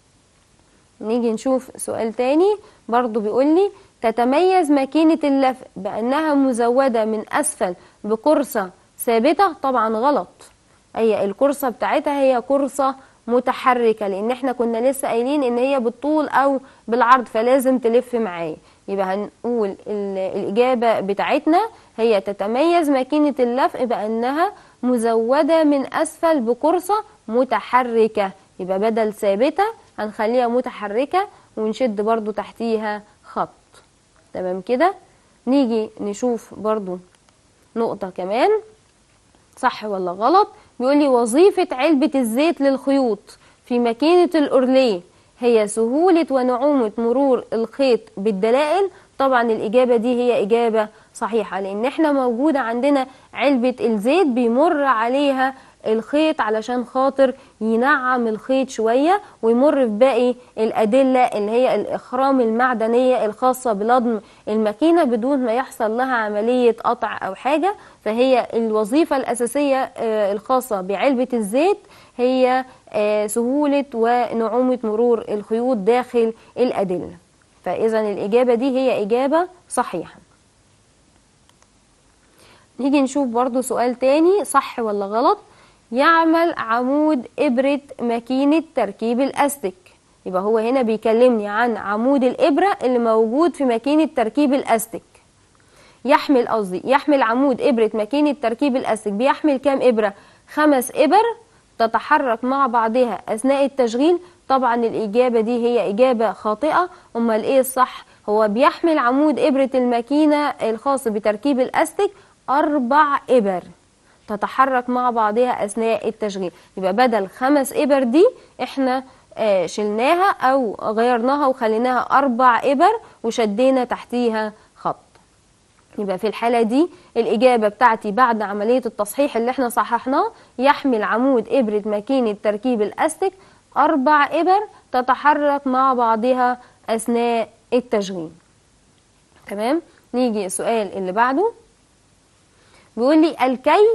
نيجي نشوف سؤال تاني برضو بيقول لي تتميز ماكينة اللفق بأنها مزودة من أسفل بقرصة ثابتة طبعا غلط هي القرصة بتاعتها هي قرصة متحركة لأن احنا كنا لسه قايلين إن هي بالطول أو بالعرض فلازم تلف معايا يبقى هنقول ال- الإجابة بتاعتنا هي تتميز ماكينة اللفق بأنها مزودة من أسفل بقرصة متحركة يبقى بدل ثابتة هنخليها متحركة ونشد برضو تحتيها خط تمام كده نيجي نشوف برضو نقطة كمان صح ولا غلط بيقول لي وظيفة علبة الزيت للخيوط في ماكينة الأورليه هي سهولة ونعومة مرور الخيط بالدلائل طبعا الإجابة دي هي إجابة صحيحة لأن احنا موجودة عندنا علبة الزيت بيمر عليها الخيط علشان خاطر ينعم الخيط شوية ويمر في باقي الأدلة اللي هي الإخرام المعدنية الخاصة بلضم الماكينة بدون ما يحصل لها عملية قطع أو حاجة فهي الوظيفة الأساسية آه، الخاصة بعلبة الزيت هي آه، سهولة ونعومة مرور الخيوط داخل الأدلة فإذا الإجابة دي هي إجابة صحيحة نيجي نشوف برضو سؤال تاني صح ولا غلط يعمل عمود إبرة ماكينة تركيب الأستك يبقى هو هنا بيكلمني عن عمود الإبرة اللي موجود في ماكينة تركيب الأستك يحمل قصدي يحمل عمود إبرة ماكينة تركيب الأستك بيحمل كام إبرة خمس إبر تتحرك مع بعضها أثناء التشغيل طبعا الإجابة دي هي إجابة خاطئة أمال إيه الصح هو بيحمل عمود إبرة الماكينة الخاص بتركيب الأستك أربع إبر تتحرك مع بعضها أثناء التشغيل يبقى بدل خمس إبر دي إحنا آه، شلناها أو غيرناها وخليناها أربع إبر وشدينا تحتيها خط يبقى في الحالة دي الإجابة بتاعتي بعد عملية التصحيح اللي احنا صححناه يحمل عمود إبرة ماكينة تركيب الأستك أربع إبر تتحرك مع بعضها أثناء التشغيل تمام نيجي السؤال اللي بعده بيقول لي الكي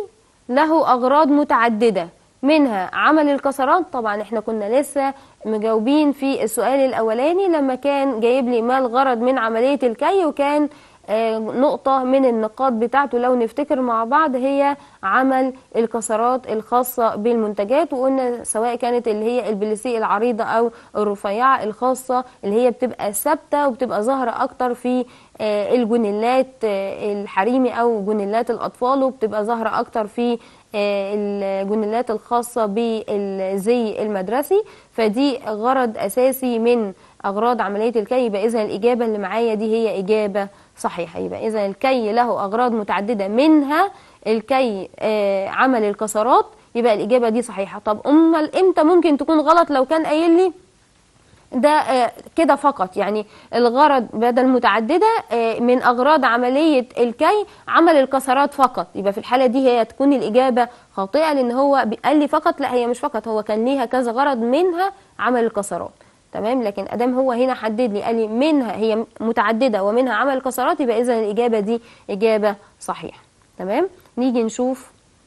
له أغراض متعددة منها عمل الكسرات طبعا احنا كنا لسه مجاوبين في السؤال الأولاني لما كان جايب لي ما الغرض من عملية الكي وكان آه، نقطة من النقاط بتاعته لو نفتكر مع بعض هي عمل الكسرات الخاصة بالمنتجات وقلنا سواء كانت اللي هي البليسي العريضة أو الرفيعة الخاصة اللي هي بتبقى ثابتة وبتبقى ظاهرة أكتر في آه، الجونيلات آه، الحريمي أو جونيلات الأطفال وبتبقى ظاهرة أكتر في آه، الجونيلات الخاصة بالزي المدرسي فدي غرض أساسي من أغراض عملية الكي يبقى إذا الإجابة اللي معايا دي هي إجابة صحيحة يبقى إذا الكي له أغراض متعددة منها الكي آه، عمل الكسرات يبقى الإجابة دي صحيحة طب أمال إمتى ممكن تكون غلط لو كان قايل لي ده آه، كده فقط يعني الغرض بدل متعددة آه، من أغراض عملية الكي عمل الكسرات فقط يبقى في الحالة دي هي تكون الإجابة خاطئة لأن هو قال لي فقط لا هي مش فقط هو كان ليها كذا غرض منها عمل الكسرات تمام لكن ادام هو هنا حدد لي قال لي منها هي متعدده ومنها عمل الكسرات يبقى اذا الاجابه دي اجابه صحيحه تمام نيجي نشوف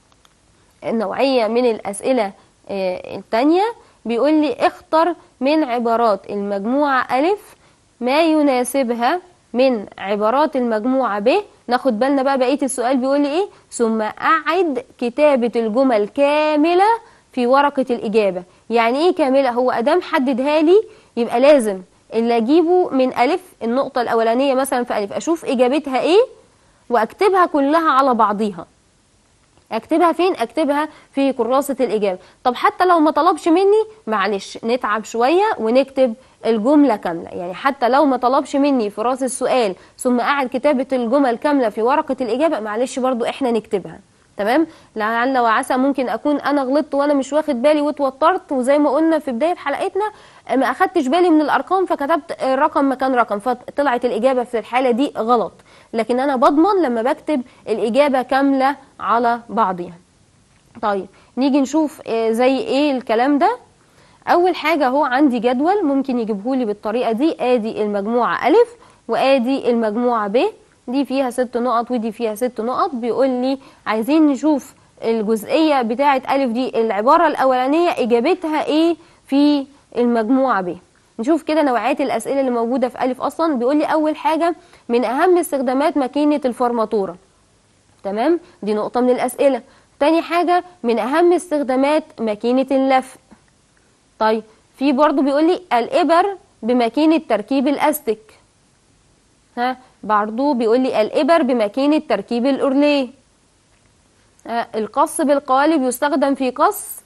النوعيه من الاسئله آه، التانية بيقول لي اختر من عبارات المجموعه الف ما يناسبها من عبارات المجموعه ب ناخد بالنا بقى بقيه السؤال بيقول لي ايه ثم اعد كتابه الجمل كامله في ورقه الاجابه يعني ايه كامله هو ادام حددها لي يبقى لازم اللي اجيبه من الف النقطه الاولانيه مثلا في الف اشوف اجابتها ايه واكتبها كلها على بعضيها اكتبها فين اكتبها في كراسه الاجابه طب حتى لو ما طلبش مني معلش نتعب شويه ونكتب الجمله كامله يعني حتى لو ما طلبش مني في راس السؤال ثم قعد كتابه الجمل كامله في ورقه الاجابه معلش برضو احنا نكتبها تمام لعل وعسى ممكن اكون انا غلطت وانا مش واخد بالي واتوترت وزي ما قلنا في بدايه حلقتنا ما اخدتش بالي من الارقام فكتبت رقم مكان رقم فطلعت الاجابه في الحاله دي غلط لكن انا بضمن لما بكتب الاجابه كامله على بعضها طيب نيجي نشوف آه، زي ايه الكلام ده اول حاجه هو عندي جدول ممكن يجيبهولي بالطريقه دي ادي المجموعه الف وادي المجموعه ب دي فيها ست نقط ودي فيها ست نقط بيقول لي عايزين نشوف الجزئيه بتاعه الف دي العباره الاولانيه اجابتها ايه في المجموعه ب نشوف كده نوعيات الاسئله اللي موجوده في الف اصلا بيقول لي اول حاجه من اهم استخدامات ماكينه الفرماتوره تمام دي نقطه من الاسئله تاني حاجه من اهم استخدامات ماكينه اللف طيب في برضو بيقول لي الابر بماكينه تركيب الاستك ها برضو بيقول لي الابر بماكينه تركيب الاورليه ها القص بالقوالب يستخدم في قص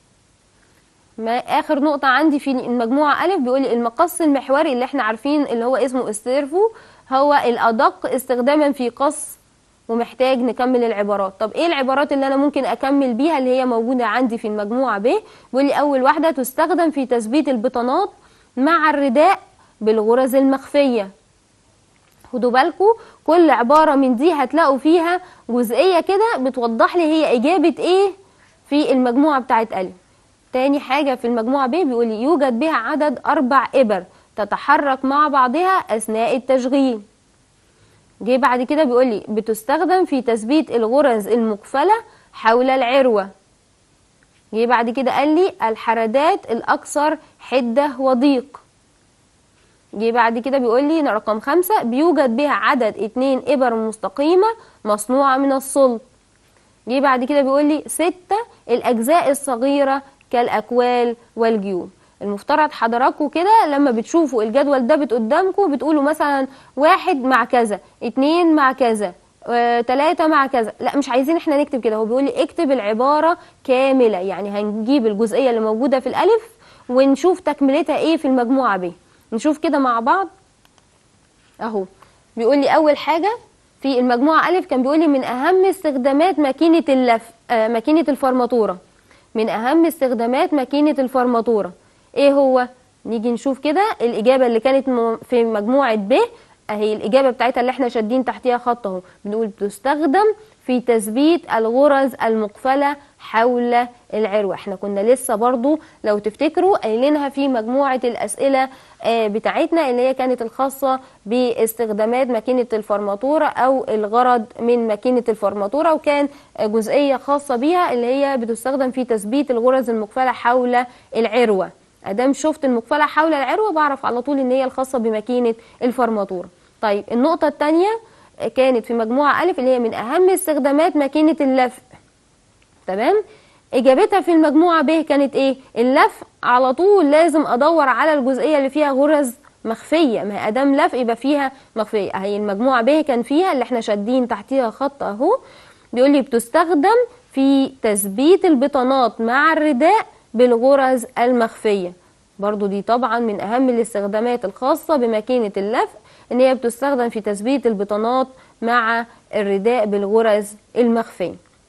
ما اخر نقطه عندي في المجموعه الف بيقول لي المقص المحوري اللي احنا عارفين اللي هو اسمه استيرفو هو الادق استخداما في قص ومحتاج نكمل العبارات طب ايه العبارات اللي انا ممكن اكمل بيها اللي هي موجوده عندي في المجموعه ب بيقول لي اول واحده تستخدم في تثبيت البطانات مع الرداء بالغرز المخفيه خدوا بالكم كل عباره من دي هتلاقوا فيها جزئيه كده بتوضح لي هي اجابه ايه في المجموعه بتاعت الف تاني حاجه في المجموعه ب بيقول لي يوجد بها عدد اربع ابر تتحرك مع بعضها اثناء التشغيل جه بعد كده بيقول لي بتستخدم في تثبيت الغرز المقفله حول العروه جه بعد كده قال لي الحردات الاكثر حده وضيق جه بعد كده بيقول لي رقم خمسة بيوجد بها عدد اتنين إبر مستقيمة مصنوعة من الصلب جه بعد كده بيقول لي ستة الأجزاء الصغيرة كالأكوال والجيوب المفترض حضراتكم كده لما بتشوفوا الجدول ده قدامكم بتقولوا مثلا واحد مع كذا اتنين مع كذا آه، تلاتة مع كذا لا مش عايزين احنا نكتب كده هو بيقول لي اكتب العبارة كاملة يعني هنجيب الجزئية اللي موجودة في الألف ونشوف تكملتها ايه في المجموعة ب نشوف كده مع بعض اهو بيقول لي اول حاجه في المجموعه الف كان بيقول لي من اهم استخدامات ماكينه اللف آه ماكينه الفرماتوره من اهم استخدامات ماكينه الفرماتوره ايه هو نيجي نشوف كده الاجابه اللي كانت م- في مجموعه ب اهي الاجابه بتاعتها اللي احنا شادين تحتيها خط اهو بنقول بتستخدم في تثبيت الغرز المقفله حول العروه احنا كنا لسه برضو لو تفتكروا قايلينها في مجموعه الاسئله آه، بتاعتنا اللي هي كانت الخاصه باستخدامات ماكينه الفرماتوره او الغرض من ماكينه الفرماتوره وكان آه، جزئيه خاصه بيها اللي هي بتستخدم في تثبيت الغرز المقفله حول العروه ادام شفت المقفله حول العروه بعرف على طول ان هي الخاصه بماكينه الفرماتوره طيب النقطه الثانيه كانت في مجموعه الف اللي هي من اهم استخدامات ماكينه اللف تمام اجابتها في المجموعه ب كانت ايه اللف على طول لازم ادور على الجزئيه اللي فيها غرز مخفيه ما هي ادام لف يبقى فيها مخفيه اهي المجموعه ب كان فيها اللي احنا شادين تحتيها خط اهو بيقول لي بتستخدم في تثبيت البطانات مع الرداء بالغرز المخفيه برضو دي طبعا من اهم الاستخدامات الخاصه بماكينه اللف ان هي بتستخدم في تثبيت البطانات مع الرداء بالغرز المخفيه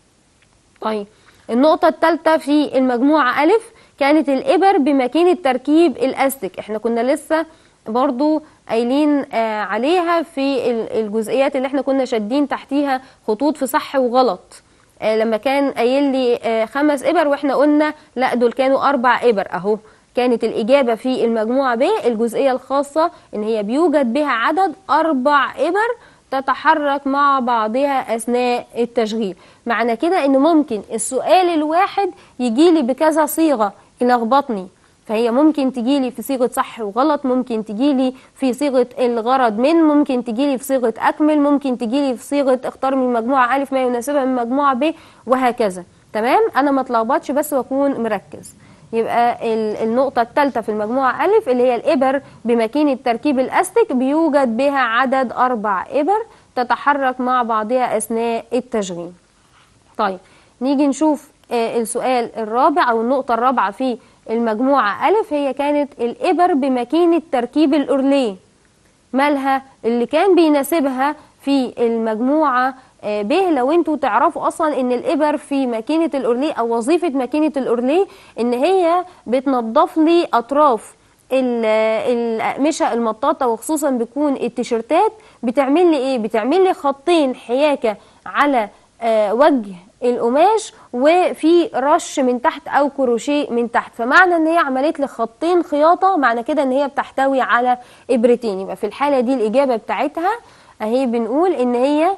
طيب النقطة الثالثة في المجموعة ألف كانت الإبر بماكينة تركيب الأستك احنا كنا لسه برضو قايلين آه عليها في ال- الجزئيات اللي احنا كنا شادين تحتيها خطوط في صح وغلط آه لما كان قايل لي آه خمس إبر واحنا قلنا لا دول كانوا أربع إبر أهو كانت الإجابة في المجموعة ب الجزئية الخاصة إن هي بيوجد بها عدد أربع إبر تتحرك مع بعضها أثناء التشغيل معنى كده إن ممكن السؤال الواحد يجيلي بكذا صيغة يلخبطني فهي ممكن تجيلي في صيغة صح وغلط ممكن تجيلي في صيغة الغرض من ممكن تجيلي في صيغة أكمل ممكن تجيلي في صيغة اختار من مجموعة ألف ما يناسبها من مجموعة ب وهكذا تمام أنا ما اتلخبطش بس وأكون مركز يبقى ال- النقطة الثالثة في المجموعة ألف اللي هي الإبر بماكينة تركيب الأستك بيوجد بها عدد أربع إبر تتحرك مع بعضها أثناء التشغيل طيب نيجي نشوف آه، السؤال الرابع أو النقطة الرابعة في المجموعة ألف هي كانت الإبر بماكينة تركيب الأورليه مالها اللي كان بيناسبها في المجموعة آه، ب لو انتوا تعرفوا اصلا ان الابر في ماكينة الاورليه او وظيفة ماكينة الاورليه ان هي بتنظف لي اطراف ال- الاقمشة المطاطة وخصوصا بيكون التيشيرتات بتعمل لي ايه بتعمل لي خطين حياكة على آه، وجه القماش وفي رش من تحت او كروشيه من تحت فمعنى ان هي عملت لي خطين خياطه معنى كده ان هي بتحتوي على ابرتين يبقى في الحاله دي الاجابه بتاعتها اهي بنقول ان هي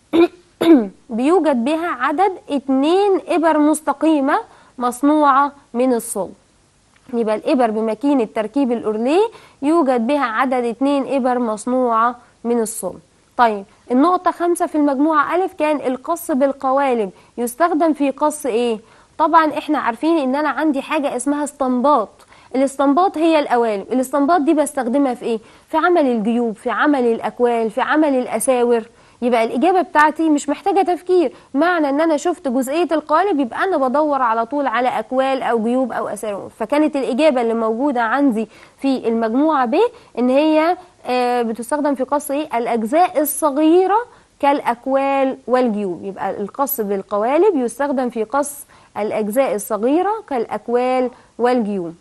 بيوجد بها عدد اتنين ابر مستقيمه مصنوعه من الصلب يبقى الإبر بماكينة تركيب الأورليه يوجد بها عدد اتنين إبر مصنوعة من الصلب طيب النقطة خمسة في المجموعة ألف كان القص بالقوالب يستخدم في قص إيه؟ طبعا إحنا عارفين إن أنا عندي حاجة اسمها استنباط الاستنباط هي القوالب الاستنباط دي بستخدمها في إيه؟ في عمل الجيوب في عمل الأكوال في عمل الأساور يبقى الإجابة بتاعتي مش محتاجة تفكير معنى إن أنا شفت جزئية القالب يبقى أنا بدور على طول على أكوال أو جيوب أو أساور فكانت الإجابة اللي موجودة عندي في المجموعة ب إن هي آه، بتستخدم في قص إيه الأجزاء الصغيرة كالأكوال والجيوب يبقى القص بالقوالب يستخدم في قص الأجزاء الصغيرة كالأكوال والجيوب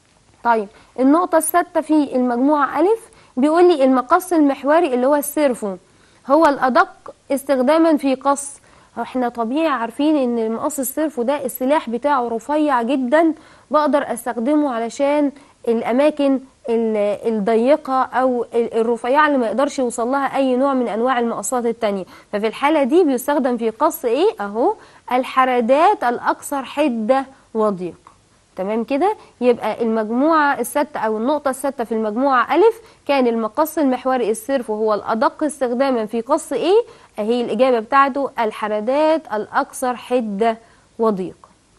طيب النقطة السادسة في المجموعة ألف بيقول لي المقص المحوري اللي هو السيرفو هو الأدق استخداما في قص احنا طبيعي عارفين ان المقص السيرفو ده السلاح بتاعه رفيع جدا بقدر استخدمه علشان الاماكن ال- الضيقة او ال- الرفيعة اللي ما يقدرش يوصل لها اي نوع من انواع المقصات التانية ففي الحالة دي بيستخدم في قص ايه اهو الحردات الاكثر حدة وضيق تمام كده يبقى المجموعة الستة أو النقطة الستة في المجموعة ألف كان المقص المحوري السيرف وهو الأدق استخداما في قص إيه أهي الإجابة بتاعته الحردات الأكثر حدة وضيق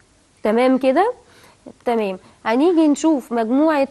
تمام كده تمام هنيجي نشوف مجموعة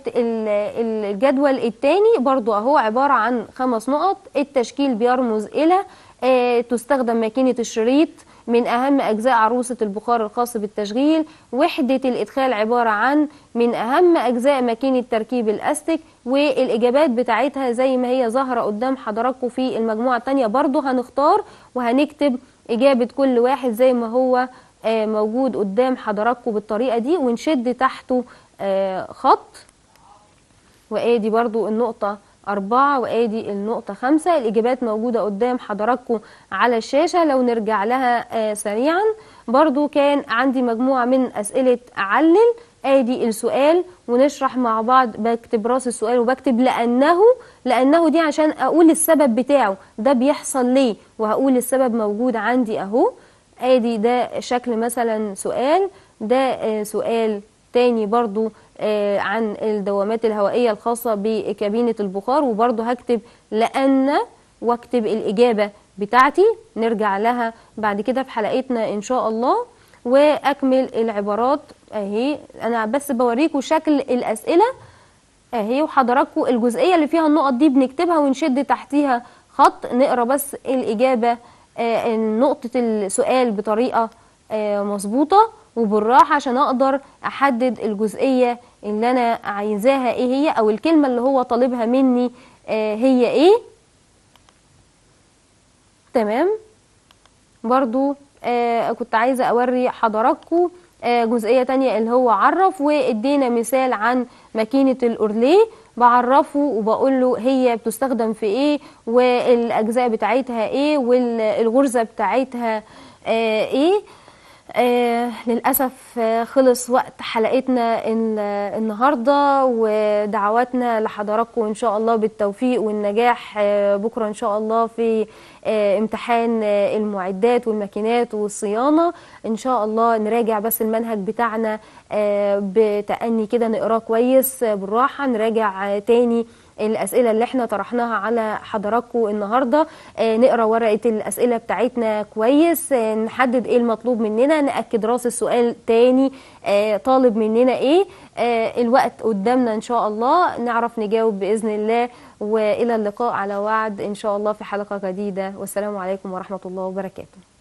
ال- الجدول الثاني برضو أهو عبارة عن خمس نقط التشكيل بيرمز إلى آه، تستخدم ماكينة الشريط من أهم أجزاء عروسة البخار الخاص بالتشغيل وحدة الإدخال عبارة عن من أهم أجزاء ماكينة تركيب الأستك والإجابات بتاعتها زي ما هي ظاهرة قدام حضراتكم في المجموعة التانية برضو هنختار وهنكتب إجابة كل واحد زي ما هو آه، موجود قدام حضراتكم بالطريقة دي ونشد تحته آه، خط وادي برضو النقطة أربعة وآدي النقطة خمسة الإجابات موجودة قدام حضراتكم على الشاشة لو نرجع لها آه سريعا برضو كان عندي مجموعة من أسئلة علل ادي السؤال ونشرح مع بعض بكتب راس السؤال وبكتب لانه لانه دي عشان اقول السبب بتاعه ده بيحصل ليه وهقول السبب موجود عندي اهو ادي ده شكل مثلا سؤال ده آه سؤال تاني برضو آه عن الدوامات الهوائية الخاصة بكابينة البخار وبرضو هكتب لأن واكتب الإجابة بتاعتي نرجع لها بعد كده في حلقتنا إن شاء الله واكمل العبارات اهي انا بس بوريكم شكل الاسئله اهي وحضراتكم الجزئيه اللي فيها النقط دي بنكتبها ونشد تحتيها خط نقرا بس الاجابه آه نقطه السؤال بطريقه آه مظبوطه وبالراحه عشان اقدر احدد الجزئيه اللي انا عايزاها ايه هي او الكلمه اللي هو طالبها مني آه هي ايه تمام برضو آه كنت عايزة أوري حضراتكم آه جزئية تانية اللي هو عرف وادينا مثال عن ماكينة الأورليه بعرفه وبقول له هي بتستخدم في ايه والأجزاء بتاعتها ايه والغرزة بتاعتها آه ايه آه للأسف آه خلص وقت حلقتنا النهاردة ودعواتنا لحضراتكم إن شاء الله بالتوفيق والنجاح آه بكرة إن شاء الله في آه امتحان آه المعدات والماكينات والصيانة إن شاء الله نراجع بس المنهج بتاعنا آه بتأني كده نقراه كويس آه بالراحة نراجع آه تاني الأسئلة اللي احنا طرحناها على حضراتكم النهاردة آه نقرا ورقة الأسئلة بتاعتنا كويس آه نحدد ايه المطلوب مننا نأكد راس السؤال تاني آه طالب مننا ايه آه الوقت قدامنا ان شاء الله نعرف نجاوب بإذن الله وإلى اللقاء على وعد ان شاء الله في حلقة جديدة والسلام عليكم ورحمة الله وبركاته